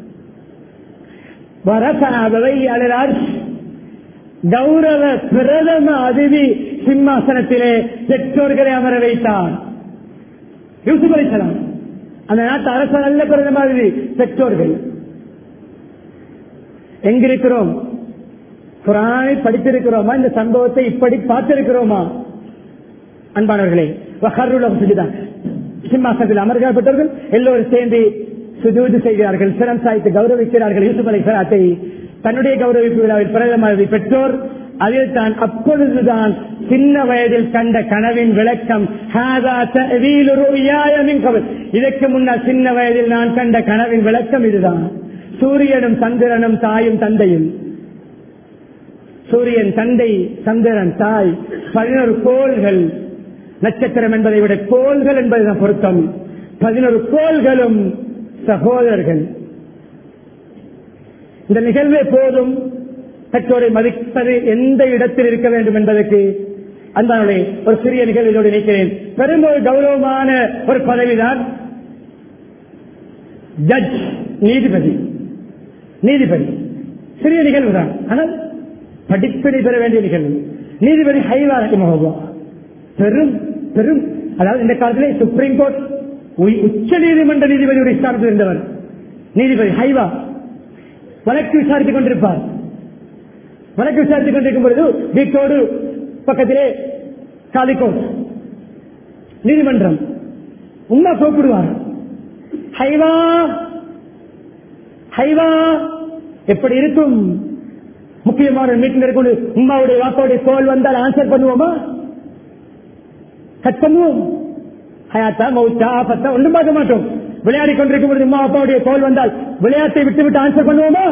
வரசாவை அழலார் கௌரவ பிரதம அதிதி சிம்மாசனத்திலே பெற்றோர்களை அமர வைத்தார் யூசுப் அலிசலாம் அந்த நாட்டு அரசு நல்ல பிரதம அதிதி பெற்றோர்கள் எங்கிருக்கிறோம் குரானை படித்திருக்கிறோமா இந்த சம்பவத்தை இப்படி பார்த்திருக்கிறோமா அன்பானவர்களே வஹருலம் சொல்லிதான் சிம்மாசனத்தில் அமர்க்கப்பட்டவர்கள் எல்லோரும் சேர்ந்து சுஜூது செய்கிறார்கள் சிரம் சாய்த்து கௌரவிக்கிறார்கள் யூசுப் அலை சலாத்தை தன்னுடைய கௌரவிப்பு விழாவில் பிரதமர் பெற்றோர் அதில் தான் அப்பொழுதுதான் சின்ன வயதில் கண்ட கனவின் விளக்கம் "ஹாதா தஅவீலு ருயாய மின் கபல்." இதற்கு முன்னால் சின்ன வயதில் நான் கண்ட கனவின் விளக்கம் இதுதான் சூரியனும் சந்திரனும் தாயும் தந்தையும் சூரியன் தந்தை சந்திரன் தாய் பதினொரு கோள்கள் நட்சத்திரம் என்பதை விட கோள்கள் என்பதுதான் பொருத்தம் பதினொரு கோள்களும் சகோதரர்கள் இந்த நிகழ்வே போதும் பெற்றோரை மதிப்பது எந்த இடத்தில் இருக்க வேண்டும் என்பதற்கு அன்பானே ஒரு சிறிய நிகழ்விலோடு நினைக்கிறேன் பெரும் ஒரு கௌரவமான ஒரு பதவிதான் ஜட்ஜ் நீதிபதி நீதிபதி சிறிய நிகழ்வு தான் ஆனால் படிப்பினை பெற வேண்டிய நிகழ்வு நீதிபதி ஹைவா ரஹிமஹுல்லாஹ். பெரும் பெரும் அதாவது இந்த காலத்திலே சுப்ரீம் கோர்ட் உய்- உச்ச நீதிமன்ற நீதிபதியுடைய ஸ்தானத்தில் இருந்தவர் நீதிபதி ஹைவா வழக்கு விசாரித்துக் கொண்டிருப்பார் வழக்கு விசாரித்துக் கொண்டிருக்கும் பொழுது வீட்டோடு பக்கத்திலே காலிகோட் நீதிமன்றம் உமா கூப்பிடுவார் ஹைவா ஹைவா எப்படி இருக்கும் முக்கியமான மீட்டிங் இருக்கும் உமாவுடைய வாப்பாவுடைய கோல் வந்தால் ஆன்சர் பண்ணுவோமா கட் பண்ணுவோம் ஹயாத்தா மௌத்தா ஆபத்தா ஒன்றும் பார்க்க மாட்டோம் விளையாடி கொண்டிருக்கும் பொழுது உமா அப்பாவுடைய கோல் வந்தால் விளையாட்டை விட்டு விட்டு ஆன்சர் பண்ணுவோமா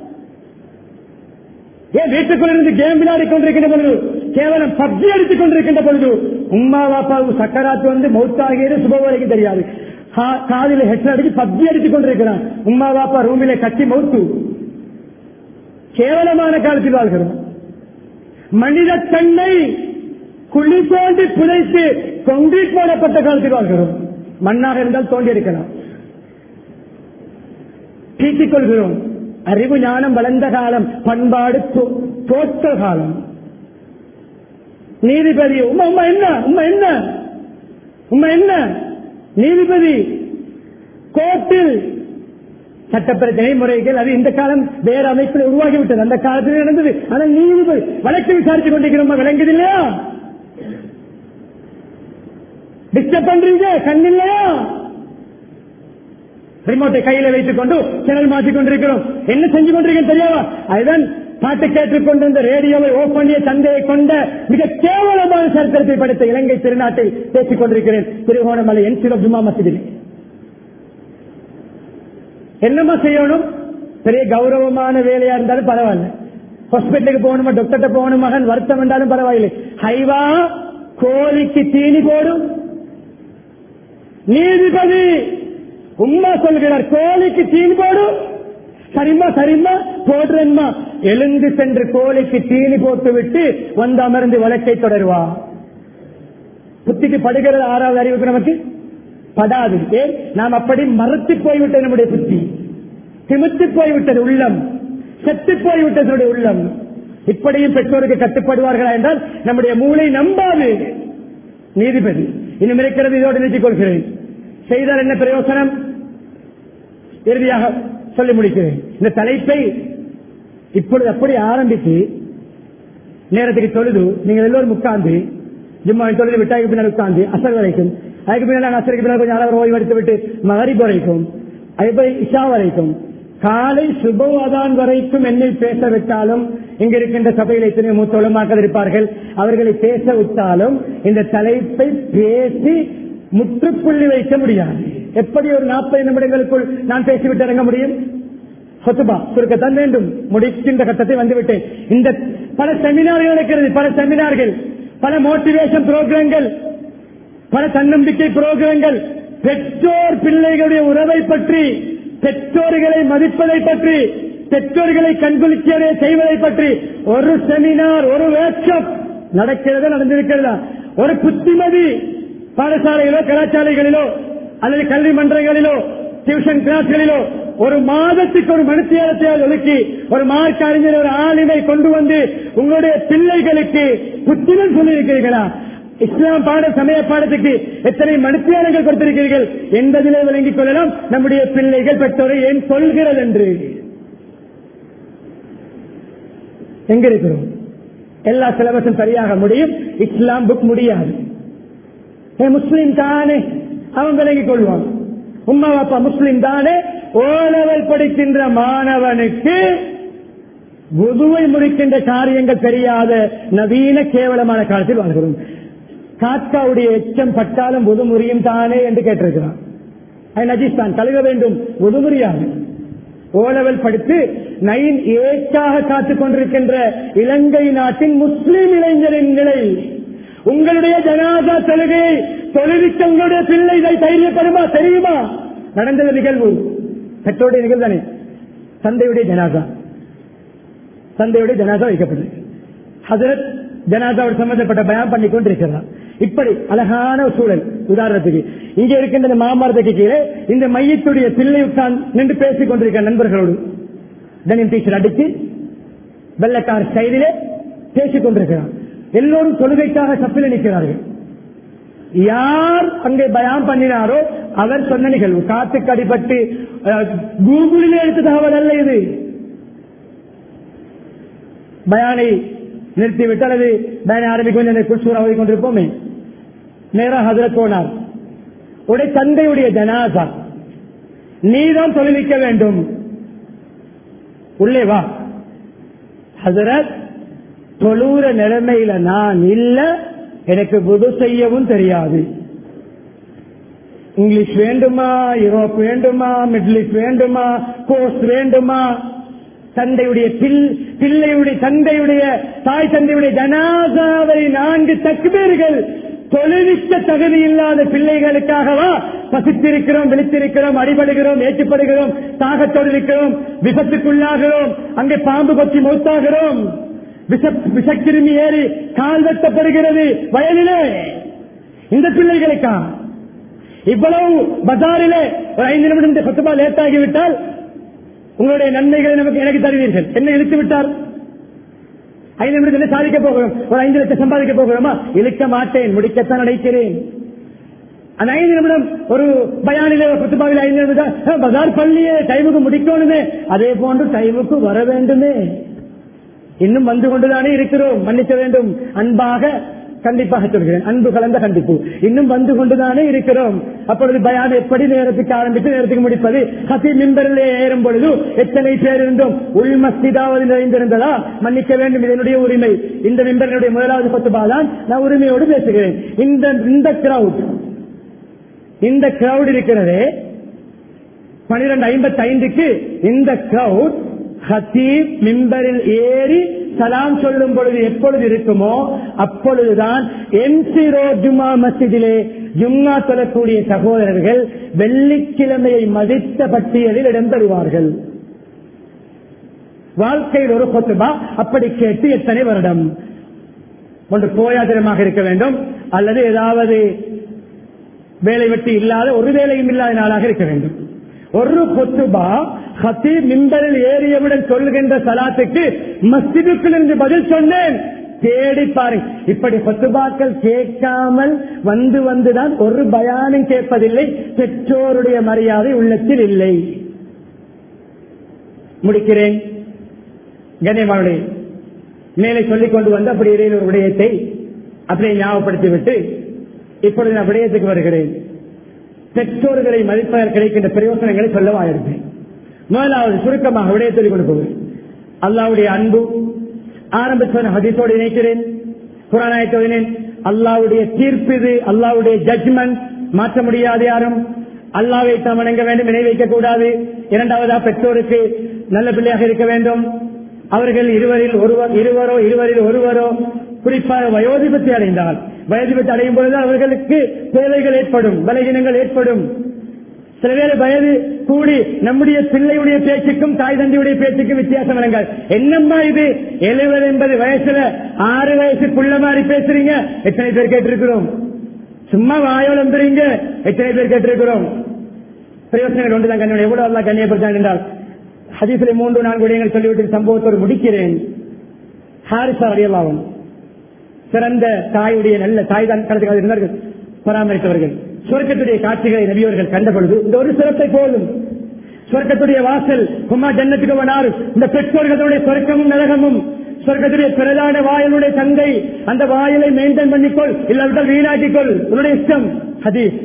ஏன் வீட்டுக்குள் இருந்து கேம் விளையாடி கொண்டிருக்கின்ற பொழுது கேவலம் பப்ஜி அடித்துக் கொண்டிருக்கின்ற பொழுது உமா பாப்பாவுக்கு சக்கராத்து வந்து மௌத்தாகிறது சுபவரைக்கும் தெரியாது கா- காதில ஹெட் அடிச்சு பப்ஜி அடித்துக் கொண்டிருக்கிறான் உமா பாப்பா ரூமிலே கட்டி மௌத்து கேவலமான காலத்தில் வாழ்கிறோம் மனித தன்னை குழி தோண்டி புதைத்து கொங்கிரீட் போடப்பட்ட காலத்தில் வாழ்கிறோம் மண்ணாக இருந்தால் தோண்டி எடுக்கலாம் தீட்டிக் கொள்கிறோம் அறிவு ஞானம் வளர்ந்த காலம் பண்பாடு தோ- தோற்ற காலம் நீதிபதி உமா உமா என்ன உமா என்ன உமா என்ன நீதிபதி கோர்ட்டில் சட்டப்பிரச்சனை முறைகள் அது இந்த காலம் வேற அமைப்பில் உருவாகிவிட்டது அந்த காலத்தில் நடந்தது ஆனால் நீதிபதி வழக்கு விசாரித்துக் கொண்டிருக்கிறோம் விளங்குது இல்லையா டிஸ்டர்ப் பண்றீங்க கண் இல்லையா ரிமோட்டை கையில வைத்துக் கொண்டு சேனல் மாற்றிக் கொண்டிருக்கிறோம் என்ன செஞ்சு கொண்டிருக்கேன் தெரியாதா அதுதான் பாட்டு கேட்டுக் கொண்டிருந்த ரேடியோவை ஓப் பண்ணிய தந்தையை கொண்ட மிக கேவலமான சரித்திரத்தை படைத்த இலங்கை திருநாட்டை பேசிக் கொண்டிருக்கிறேன் திருகோணமலை என் சிவ ஜுமா மசிதில் என்னமா செய்யணும் பெரிய கௌரவமான வேலையா இருந்தாலும் பரவாயில்ல ஹாஸ்பிட்டலுக்கு போகணுமா டாக்டர்கிட்ட போகணும் மகன் வருத்தம் என்றாலும் பரவாயில்லை ஹைவா கோழிக்கு தீனி போடும் நீதிபதி உம்மா சொல்கிறார் கோழிக்கு தீனி போடும் சரிம்மா சரிம்மா போடுறேன்மா எழுந்து சென்று கோழிக்கு தீனி போட்டு விட்டு வந்து அமர்ந்து வழக்கை தொடருவா புத்திக்கு படுகிறது ஆறாவது அறிவுக்கு நமக்கு படாது ஏன் நாம் அப்படி மறுத்து போய்விட்டது நம்முடைய புத்தி திமித்து போய்விட்டது உள்ளம் செத்து போய்விட்டது நம்முடைய உள்ளம் இப்படியும் பெற்றோருக்கு கட்டுப்படுவார்களா என்றால் நம்முடைய மூளை நம்பாது நீதிபதி இன்னும் இருக்கிறது இதோடு நிறுத்திக் கொள்கிறேன் செய்தால் என்ன பிரயோசனம் இறுதியாக சொல்லி முடிக்கிறேன் இந்த தலைப்பை இப்பொழுது அப்படி ஆரம்பித்து நேரத்துக்கு தொழுது நீங்கள் எல்லோரும் உட்கார்ந்து ஜும்மா தொழுது விட்டாய்க்கு பின்னால் உட்கார்ந்து அசர் வரைக்கும் அதுக்கு பின்னால் அசருக்கு பின்னால் கொஞ்சம் அளவு ஓய்வு எடுத்து விட்டு மகரிப் வரைக்கும் அதுபோல் இஷா வரைக்கும் காலை சுபவாதான் வரைக்கும் என்னை பேச விட்டாலும் இங்க இருக்கின்ற சபையில் எத்தனை மூத்த உலமாக்கள் இருப்பார்கள் அவர்களை பேச விட்டாலும் இந்த தலைப்பை பேசி முற்றுப்புள்ளி வைக்க முடியாது எப்படி ஒரு நாற்பது நிமிடங்களுக்குள் நான் பேசிவிட்டு இறங்க முடியும் சொத்துபா சுருக்கத்தான் வேண்டும் முடிக்கின்ற கட்டத்தை வந்துவிட்டேன் இந்த பல செமினார்கள் நடக்கிறது பல செமினார்கள் பல மோட்டிவேஷன் புரோகிராம்கள் பல தன்னம்பிக்கை புரோகிராம்கள் பெற்றோர் பிள்ளைகளுடைய உறவை பற்றி பெற்றோர்களை மதிப்பதை பற்றி பெற்றோர்களை கண்குளிக்க செய்வதை பற்றி ஒரு செமினார் ஒரு வேர்க்ஷாப் நடக்கிறதா நடந்திருக்கிறதா ஒரு புத்திமதி பாடசாலைகளிலோ கலாச்சாலைகளிலோ அல்லது கல்வி மன்றங்களிலோ டியூஷன் கிளாஸ்களிலோ ஒரு மாதத்துக்கு ஒரு மனுஷியாரத்தை ஒதுக்கி ஒரு மார்க் அறிஞர் ஒரு ஆளுமை கொண்டு வந்து உங்களுடைய பிள்ளைகளுக்கு புத்திமன் சொல்லியிருக்கிறீர்களா இஸ்லாம் பாட சமய பாடத்துக்கு எத்தனை மனுஷியாரங்கள் கொடுத்திருக்கிறீர்கள் என்பதிலே விளங்கிக் கொள்ளலாம் நம்முடைய பிள்ளைகள் பெற்றோரை ஏன் சொல்கிறது என்று எங்க இருக்கிறோம் எல்லா சிலபஸும் சரியாக முடியும் இஸ்லாம் புக் முடியாது ஏ முஸ்லீம் தானே அவன் விலகிக் கொள்வான் உம்மா அப்பா முஸ்லீம் தானே ஓலவல் படிக்கின்ற மாணவனுக்கு புதுவை முடிக்கின்ற காரியங்கள் தெரியாத நவீன கேவலமான காலத்தில் வாழ்கிறோம் காக்காவுடைய எச்சம் பட்டாலும் புது முறியும் தானே என்று கேட்டிருக்கிறான் அது நஜிஸ்தான் கழுக வேண்டும் புது முறியாது ஓலவல் படித்து நைன் ஏக்காக காத்துக் கொண்டிருக்கின்ற இலங்கை நாட்டின் முஸ்லிம் இளைஞரின் நிலை உங்களுடைய ஜனாதா தொழுகையை தொழுவிக்க உங்களுடைய பிள்ளை இதை தைரியப்படுமா தெரியுமா நடந்தது நிகழ்வு பெற்றோருடைய நிகழ்வு தானே தந்தையுடைய ஜனாதா தந்தையுடைய ஜனாதா வைக்கப்பட்டது ஹசரத் ஜனாதாவோடு சம்பந்தப்பட்ட பயம் பண்ணி கொண்டிருக்கிறார் இப்படி அழகான ஒரு சூழல் உதாரணத்துக்கு இங்க இருக்கின்ற இந்த மாமரத்துக்கு கீழே இந்த மையத்துடைய பிள்ளை உட்கார்ந்து நின்று பேசிக் கொண்டிருக்கிற நண்பர்களோடு டெனிம் டீச்சர் அடித்து வெள்ளக்கார ஸ்டைலிலே பேசிக் கொண்டிருக்கிறார் எல்லோரும் தொழுகைக்காக சப்பில் நிற்கிறார்கள் யார் அங்கே பயான் பண்ணினாரோ அவர் சொன்ன நிகழ்வு காத்துக்கு அடிபட்டு அஹ், கூகுளில் எடுத்த தகவல் அல்ல இது பயானை நிறுத்திவிட்டு அல்லது பயானை ஆரம்பிக்கும் அந்த குசூர் அவதி கொண்டிருப்போமே நேரா ஹசரத் போனார் உடைய தந்தையுடைய ஜனாசா நீதான் தொழிலிக்க வேண்டும் உள்ளே வா ஹசரத் தொழுற நிலைமையில நான் இல்ல எனக்கு புது செய்யவும் தெரியாது இங்கிலீஷ் வேண்டுமா யூரோப் வேண்டுமா மிடில் ஈஸ்ட் வேண்டுமா கோர்ஸ் வேண்டுமா தந்தையுடைய பில்- பிள்ளையுடைய தந்தையுடைய தாய் தந்தையுடைய ஜனாசாவை நான்கு தக்பீர்கள் தொழிலிக்க தகுதி இல்லாத பிள்ளைகளுக்காகவா பசித்திருக்கிறோம் விழித்திருக்கிறோம் அடிபடுகிறோம் ஏற்றுப்படுகிறோம் தாகத்தோடு இருக்கிறோம் விபத்துக்குள்ளாகிறோம் அங்கே பாம்பு கொத்தி மௌத்தாகிறோம் விஷ விஷக்கிருமி ஏறி கால் வெட்டப்படுகிறது வயலிலே இந்த பிள்ளைகளுக்கா இவ்வளவு பஜாரிலே ஒரு ஐந்து நிமிடம் இந்த கொத்துபா லேட் ஆகிவிட்டால் உங்களுடைய நன்மைகளை நமக்கு எனக்கு தருவீர்கள் என்ன இழுத்து விட்டார் ஐந்து நிமிடத்தில் சாதிக்க போகிறோம் ஒரு ஐந்து லட்சம் சம்பாதிக்க போகிறோமா இழுக்க மாட்டேன் முடிக்கத்தான் நினைக்கிறேன் அந்த ஐந்து நிமிடம் ஒரு பயானிலே ஒரு குத்துபாவில் ஐந்து நிமிடம் அஹ், பஜார் பள்ளியே டைமுக்கு முடிக்கணுமே அதே போன்று டைமுக்கு வர வேண்டுமே இன்னும் வந்து கொண்டுதானே இருக்கிறோம் மன்னிக்க வேண்டும் அன்பாக கண்டிப்பாக சொல்கிறேன் அன்பு கலந்த கண்டிப்பு இன்னும் வந்து கொண்டுதானே இருக்கிறோம் அப்பொழுது பயான் எப்படி நேரத்துக்கு ஆரம்பித்து நேரத்துக்கு முடிப்பது ஹசி மிம்பரிலே ஏறும் பொழுது எத்தனை பேர் இருந்தோம் உள் மஸ்திதாவது நிறைந்திருந்ததா மன்னிக்க வேண்டும் இதனுடைய உரிமை இந்த மிம்பரினுடைய முதலாவது கொத்துபாதான் நான் உரிமையோடு பேசுகிறேன் இந்த இந்த கிரவுட் இந்த கிரவுட் இருக்கிறதே பனிரெண்டு ஐம்பத்தி ஐந்துக்கு இந்த கிரவுட் ஹத்தீப் மிம்பரில் ஏறி சலாம் சொல்லும் பொழுது எப்பொழுது இருக்குமோ அப்பொழுதுதான் எம்சி ரோட் ஜும்மா மஸ்ஜிதிலே ஜும்மா சொல்லக்கூடிய சகோதரர்கள் வெள்ளிக்கிழமையை மதித்த பட்டியலில் இடம்பெறுவார்கள் வாழ்க்கையில் ஒரு கொத்துபா அப்படி கேட்டு எத்தனை வருடம் ஒன்று போயாதிரமாக இருக்க வேண்டும் அல்லது ஏதாவது வேலை வெட்டி இல்லாத ஒரு வேலையும் இல்லாத நாளாக இருக்க வேண்டும் ஒரு கொத்துபா ஹத்தீப் மிம்பரில் ஏறியவுடன் சொல்லுகின்ற சலாத்துக்கு மஸ்ஜிதுக்குள்ளிருந்து பதில் சொன்னேன் தேடி பாருங்க இப்படி கொத்துபாக்கள் கேட்காமல் வந்து வந்துதான் ஒரு பயானும் கேட்பதில்லை பெற்றோருடைய மரியாதை உள்ளத்தில் இல்லை முடிக்கிறேன் கண்ணியமானுடைய மேலே சொல்லிக் கொண்டு வந்து அப்படி இடையில் ஒரு விடயத்தை அப்படியே ஞாபகப்படுத்தி விட்டு இப்பொழுது நான் விடயத்துக்கு வருகிறேன் பெற்றோர்களை மதிப்பதற்கு கிடைக்கின்ற பிரயோசனங்களை சொல்லவா இருப்பேன் முதலாவது சுருக்கமாக விடயத்தை கொண்டு போகிறேன் அல்லாவுடைய அன்பு ஆரம்பிச்ச ஹதீஸோடு இணைக்கிறேன் புறாநாயத்தினேன் அல்லாவுடைய தீர்ப்பு இது அல்லாவுடைய ஜட்ஜ்மெண்ட் மாற்ற முடியாது யாரும் அல்லாவை தாம் வணங்க வேண்டும் இணை வைக்க கூடாது இரண்டாவதா பெற்றோருக்கு நல்ல பிள்ளையாக இருக்க வேண்டும் அவர்கள் இருவரில் ஒருவர் இருவரோ இருவரில் ஒருவரோ குறிப்பாக வயோதிபத்தை அடைந்தால் வயோதிபத்தை அடையும் பொழுது அவர்களுக்கு தேவைகள் ஏற்படும் பலகீனங்கள் ஏற்படும் சில பேர் வயது கூடி நம்முடைய பிள்ளையுடைய பேச்சுக்கும் தாய் தந்தையுடைய பேச்சுக்கும் வித்தியாசம் விளங்காது என்னம்மா இது எழுபது எண்பது வயசுல ஆறு வயசு புள்ள மாதிரி பேசுறீங்க எத்தனை பேர் கேட்டிருக்கிறோம் சும்மா வாயோலம்புறீங்க எத்தனை பேர் கேட்டிருக்கிறோம் பிரயோசனங்கள் ஒன்றுதான் கண்ணியம் எவ்வளவு அல்லா கண்ணியப்படுத்தான் என்றால் ஹதீசிலே மூன்று நான்கு விடயங்கள் சொல்லிவிட்டு சம்பவத்தோடு முடிக்கிறேன் ஹாரிசா அடியலாவும் சிறந்த தாயுடைய நல்ல தாய் தான் கடத்துக்காக இருந்தார்கள் பராமரித்தவர்கள் சுவர்க்கத்துடைய காட்சிகளை நபியவர்கள் கண்ட பொழுது இந்த ஒரு சிறப்பை போதும் சொர்க்கத்துடைய வாசல் கும்மா ஜன்னத்துக்கு வனார் இந்த பெற்றோர்களுடைய சொர்க்கமும் நரகமும் சொர்க்கத்துடைய பிரதான வாயலுடைய தந்தை அந்த வாயலை மெயின்டைன் பண்ணிக்கொள் இல்லாவிட்டால் வீணாக்கிக்கொள் உன்னுடைய இஷ்டம் ஹதீஸ்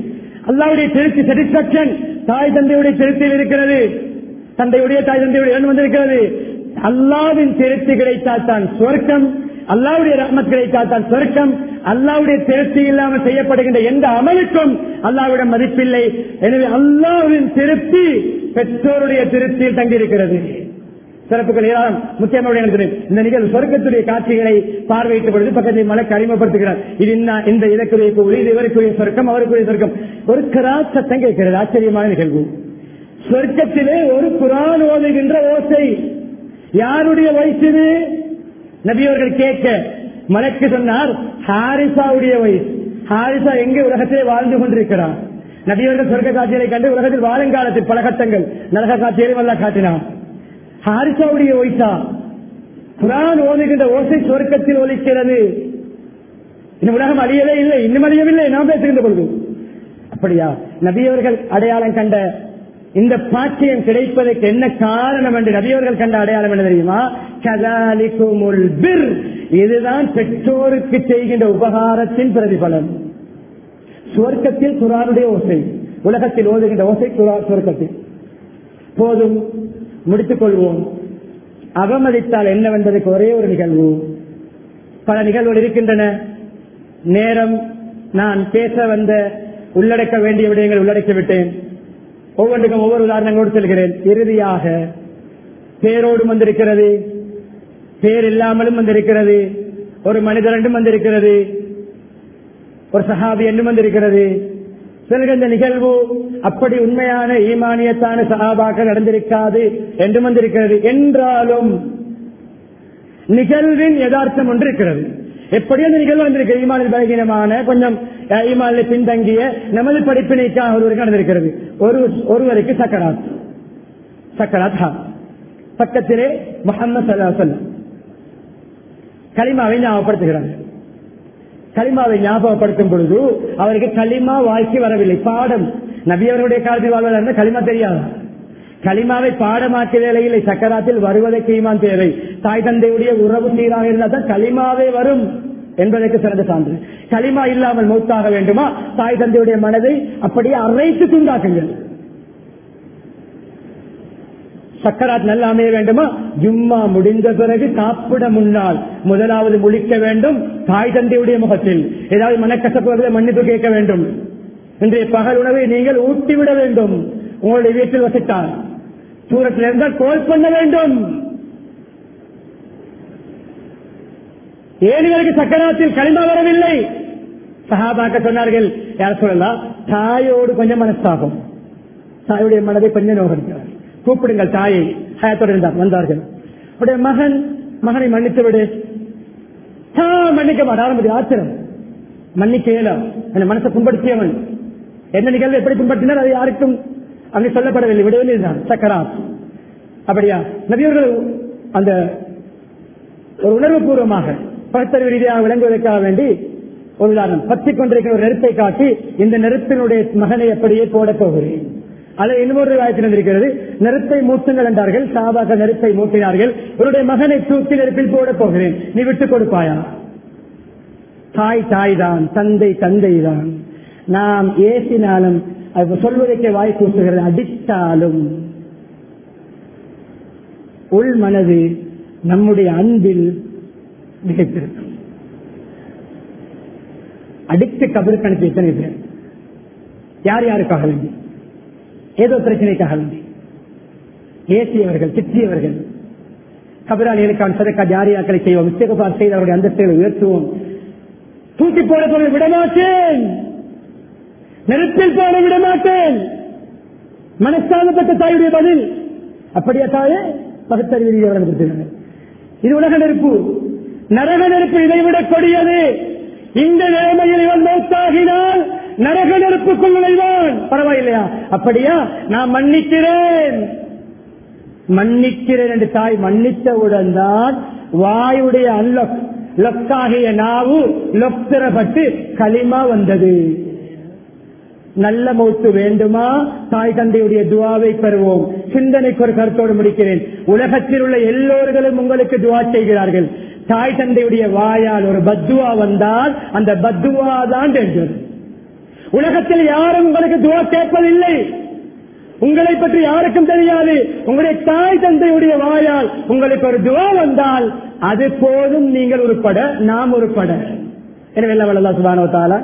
அல்லாவுடைய திருப்தி சாட்டிஸ்பாக்சன் தாய் தந்தையுடைய திருப்தியில் இருக்கிறது தந்தையுடைய தாய் தந்தையுடைய இடம் வந்திருக்கிறது அல்லாவின் திருப்தி கிடைத்தால் தான் சொர்க்கம் அல்லாவுடைய ரஹ்மத் கிடைத்தால் தான் சொர்க்கம் அல்லாவுடைய திருப்தி இல்லாமல் செய்யப்படுகின்ற எந்த அமலுக்கும் அல்லாவிடம் மதிப்பில்லை எனவே அல்லாவின் திருப்தி பெற்றோருடைய திருப்தியில் தங்கியிருக்கிறது சிறப்புகள் ஏராளம் முக்கியமாக எனக்கு இந்த நிகழ்வு சொர்க்கத்துடைய காட்சிகளை பார்வையிட்ட பொழுது பக்கத்தில் மலைக்கு அறிமுகப்படுத்துகிறார் இது இன்ன- இந்த இதற்குரிய கூலி இது இவருக்குரிய சொர்க்கம் அவருக்குரிய சொர்க்கம் ஒரு கிரா சத்தம் கேட்கிறது ஆச்சரியமான நிகழ்வு சொர்க்கத்திலே ஒரு குரான் ஓதுகின்ற ஓசை யாருடைய வயசு இது நபியவர்கள் கேட்க மலக்கு சொன்னார் ஹாரிசாவுடைய வயசு ஹாரிசா எங்கே உலகத்திலே வாழ்ந்து கொண்டிருக்கிறார் நபியவர்கள் சொர்க்க காட்சிகளை கண்டு உலகத்தில் வாழுங்காலத்தில் பலகட்டங்கள் நரக காட்சியையும் அல்ல காட்டினார் ஹாரிசாவுடைய வயசா குரான் ஓதுகின்ற ஓசை சொர்க்கத்தில் ஒலிக்கிறது இந்த உலகம் அழியவே இல்லை இன்னும் அழியவில்லை நாம் பேசுகின்ற பொழுது அப்படியா நபியவர்கள் அடையாளம் கண்ட இந்த பாக்கியம் கிடைப்பதற்கு என்ன காரணம் என்று நபியவர்கள் கண்ட அடையாளம் என்ன தெரியுமா கதாலிக்குமுல் பிர் இதுதான் பெற்றோருக்கு செய்கின்ற உபகாரத்தின் பிரதிபலன் சுவர்க்கத்தில் குரானுடைய ஓசை உலகத்தில் ஓதுகின்ற ஓசை குரா- சுவர்க்கத்தில் போதும் முடித்துக் கொள்வோம் அவமதித்தால் என்னவென்பதற்கு ஒரே ஒரு நிகழ்வு பல நிகழ்வுகள் இருக்கின்றன நேரம் நான் பேச வந்த உள்ளடக்க வேண்டிய விடயங்கள் உள்ளடக்கி விட்டேன் ஒவ்வொன்றுக்கும் ஒவ்வொரு உதாரணங்களோடு செல்கிறேன் இறுதியாக பேரோடு வந்திருக்கிறது பேர் இல்லாமலும் வந்திருக்கிறது ஒரு மனிதர் என்றும் வந்திருக்கிறது ஒரு சஹாபி என்றும் வந்திருக்கிறது பிறகு இந்த நிகழ்வு அப்படி உண்மையான ஈமானியத்தான சஹாபாக்கள் நடந்திருக்காது என்றும் வந்திருக்கிறது என்றாலும் நிகழ்வின் யதார்த்தம் ஒன்று இருக்கிறது எப்படி அந்த நிகழ்வு வந்திருக்கு ஈமானில் பலகீனமான கொஞ்சம் அஹ், ஈமானில் பின்தங்கிய நமது படிப்பினைக்காக ஒருவருக்கு நடந்திருக்கிறது ஒரு ஒருவருக்கு சக்கராத் சக்கராத் ஹா. பக்கத்திலே முகமது சல்லாசல் களிமாவை ஞாபகப்படுத்துகிறாங்க களிமாவை ஞாபகப்படுத்தும் பொழுது அவருக்கு களிமா வாய்க்கு வரவில்லை பாடம் நபி அவர்களுடைய காலத்தில் வாழ்வதா களிமா தெரியாதா களிமாவை பாடமாக்கிய வேலையில் சக்கராத்தில் வருவதற்கு ஈமான் தேவை தாய் தந்தையுடைய உறவு சீராக இருந்தால் தான் களிமாவே வரும் என்பதற்கு சிறந்த சான்று களிமா இல்லாமல் மௌத்தாக வேண்டுமா தாய் தந்தையுடைய மனதை அப்படியே அரைத்து துண்டாக்குங்கள் சக்கராத் நல்ல அமைய வேண்டுமா ஜும்மா முடிந்த பிறகு சாப்பிட முன்னால் முதலாவது முழிக்க வேண்டும் தாய் தந்தையுடைய முகத்தில் ஏதாவது மனக்கசப்புகளை மன்னிப்பு கேட்க வேண்டும் இன்றைய பகல் உணவை நீங்கள் ஊட்டிவிட வேண்டும் உங்களுடைய வீட்டில் வசித்தால் தூரத்தில் இருந்தால் கோல் பண்ண வேண்டும் ஏழுகளுக்கு சக்கராத்தில் கலிமா வரவில்லை சஹாபாக்க சொன்னார்கள் யார் சொல்லலாம் தாயோடு கொஞ்சம் மனஸ்தாகும் தாயுடைய மனதை கொஞ்சம் நோகடிக்கிறார் கூப்பிடுங்கள் தாயை ஹயத்தோடு இருந்தார் வந்தார்கள் உடைய மகன் மகனை மன்னித்து விடு "ஆ, மன்னிக்க மாட்டார் ஆரம்பிச்சு ஆத்திரம் மன்னிக்க இயலும் என் மனசை புண்படுத்தியவன் என்ன நிகழ்வு எப்படி புண்படுத்தினார் அது யாருக்கும் அப்படி சொல்லப்படவில்லை விடவில்லை இருந்தார் சக்கராத் அப்படியா நபியர்கள் அந்த ஒரு உணர்வு பூர்வமாக பகுத்தறிவு ரீதியாக விளங்குவதற்காக வேண்டி ஒரு உதாரணம் பற்றி கொண்டிருக்கிற ஒரு நெருப்பை காட்டி இந்த நெருப்பினுடைய மகனை எப்படியே போடப் போகிறேன் அதை இன்னொரு வாய்ப்பு இருக்கிறது நெருப்பை மூட்டுங்கள் என்றார்கள் சாபாக நெருப்பை மூட்டினார்கள் உன்னுடைய மகனை தூக்கி நெருப்பில் போடப் போகிறேன் நீ விட்டுக் கொடுப்பாயா தாய் தாய் தான் தந்தை தந்தை தான் நாம் ஏசினாலும் அது சொல்வதற்கே வாய் கூசுகிறது அடித்தாலும் உள் மனது நம்முடைய அன்பில் மிகச்சிருக்கும் அடித்து கபருக்கு அனுப்பி எத்தனை பேர் யார் யாருக்காக வேண்டி ஏதோ பிரச்சனைக்காக வேண்டி ஏசியவர்கள் திட்டியவர்கள் கபராளிகளுக்கான சதக்கா ஜாரியாக்களை செய்வோம் இஸ்தகபார் செய்து அவருடைய அந்தஸ்துகளை உயர்த்துவோம் தூக்கி போட போல விடமாட்டேன் நெருப்பில் போட விடமாட்டேன் மனஸ்தானப்பட்ட தாயுடைய பதில் அப்படியா தாயே பகுத்தறிவு ரீதியாக வளர்ந்திருக்கிறார்கள். இது உலக நெருப்பு நரக நெருப்பு இதைவிட கொடியது இந்த நிலைமையில் இவன் மௌத்தாகினால் நரக நெருப்புக்குள் நுழைவான் பரவாயில்லையா அப்படியா நான் மன்னிக்கிறேன் மன்னிக்கிறேன் என்று தாய் மன்னித்தவுடன் தான் வாயுடைய அன்லொக் லொக்காகிய நாவு லொக்திரப்பட்டு களிமா வந்தது நல்ல மௌத்து வேண்டுமா தாய் தந்தையுடைய துவாவை பெறுவோம் சிந்தனைக்கு ஒரு கருத்தோடு முடிக்கிறேன் உலகத்தில் உள்ள எல்லோர்களும் உங்களுக்கு துவா செய்கிறார்கள் தாய் தந்தையுடைய வாயால் ஒரு பத்துவா வந்தால் அந்த பத்துவா தான் டேஞ்சர் உலகத்தில் யாரும் உங்களுக்கு துவா கேட்பதில்லை உங்களை பற்றி யாருக்கும் தெரியாது உங்களுடைய தாய் தந்தையுடைய வாயால் உங்களுக்கு ஒரு துவா வந்தால் அது போதும் நீங்கள் உருப்பட நாம் உருப்பட எனவே எல்லாம் வல்லல்லாஹு சுப்ஹானஹு வ தஆலா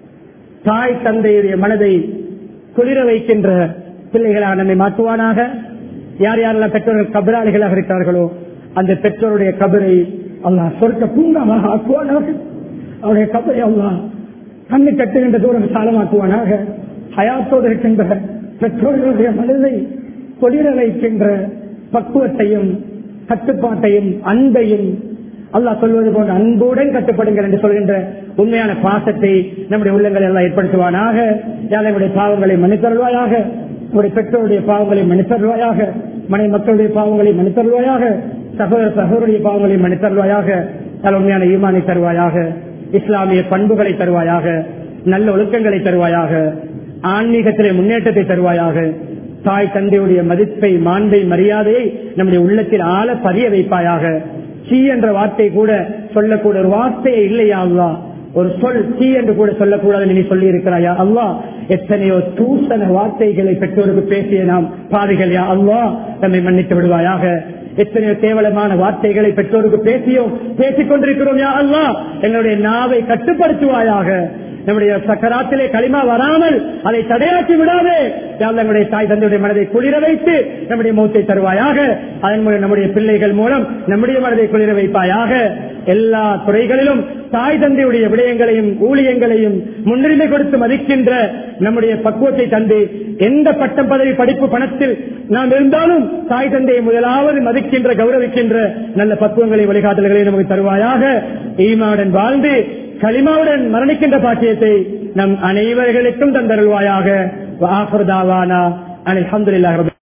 தாய் தந்தையுடைய மனதை குளிர வைக்கின்ற பிள்ளைகளாக நம்மை மாற்றுவானாக யார் யாரெல்லாம் பெற்றோர்கள் கபராளிகளாக இருக்கிறார்களோ அந்த பெற்றோருடைய கபரை அல்லாஹ் சொர்க்க பூங்காவாக ஆக்குவானாக அவருடைய கபரை அல்லாஹ் கண்ணு கட்டுகின்ற தூரம் சாலமாக்குவானாக ஹயாத்தோடு இருக்கின்ற பெற்றோர்களுடைய மனதை குளிர வைக்கின்ற பக்குவத்தையும் கட்டுப்பாட்டையும் அன்பையும் அல்லாஹ் சொல்வது போன்ற அன்புடன் கட்டுப்படுங்கள் என்று சொல்கின்ற உண்மையான பாசத்தை நம்முடைய உள்ளங்கள் எல்லாம் ஏற்படுத்துவானாக யார் நம்முடைய பாவங்களை மன்னித்தருள்வாயாக நம்முடைய பெற்றோருடைய பாவங்களை மன்னித்தருள்வாயாக மனை மக்களுடைய பாவங்களை மன்னித்தருள்வாயாக சகோதர சகோதரிய பாவங்களை மன்னித்தருள்வாயாக யார் உண்மையான ஈமானை தருவாயாக இஸ்லாமிய பண்புகளை தருவாயாக நல்ல ஒழுக்கங்களை தருவாயாக ஆன்மீகத்திலே முன்னேற்றத்தை தருவாயாக தாய் தந்தையுடைய மதிப்பை மாண்பை மரியாதையை நம்முடைய உள்ளத்தில் ஆழ பதிய வைப்பாயாக சீ என்ற வார்த்தை கூட சொல்லக்கூடிய ஒரு வார்த்தையே இல்லையா அல்லா ஒரு சொல் சீ என்று கூட சொல்லக்கூடாது நீ சொல்லி இருக்கிறாயா அல்லா எத்தனையோ தூசண வார்த்தைகளை பெற்றோருக்கு பேசிய நாம் பாவிகள் யா அல்லா நம்மை மன்னித்து விடுவாயாக எத்தனையோ கேவலமான வார்த்தைகளை பெற்றோருக்கு பேசியோம் பேசிக் கொண்டிருக்கிறோம் யா அல்லா எங்களுடைய நாவை கட்டுப்படுத்துவாயாக நம்முடைய சக்கராத்திலே களிமா வராமல் அதை தடையாக்கி விடாதே யாழ் நம்முடைய தாய் தந்தையுடைய மனதை குளிர வைத்து நம்முடைய மௌத்தை தருவாயாக அதன் மூலம் நம்முடைய பிள்ளைகள் மூலம் நம்முடைய மனதை குளிர வைப்பாயாக எல்லா துறைகளிலும் தாய் தந்தையுடைய விடயங்களையும் ஊழியங்களையும் முன்னுரிமை கொடுத்து மதிக்கின்ற நம்முடைய பக்குவத்தை தந்து எந்த பட்டம் பதவி படிப்பு பணத்தில் நாம் இருந்தாலும் தாய் தந்தையை முதலாவது மதிக்கின்ற கௌரவிக்கின்ற நல்ல பக்குவங்களை வழிகாட்டல்களை நமக்கு தருவாயாக ஈமாவுடன் வாழ்ந்து களிமாவுடன் மரணிக்கின்ற பாக்கியத்தை நம் அனைவர்களுக்கும் தந்தருள்வாயாக அனில் அஹமதுல்லாஹ்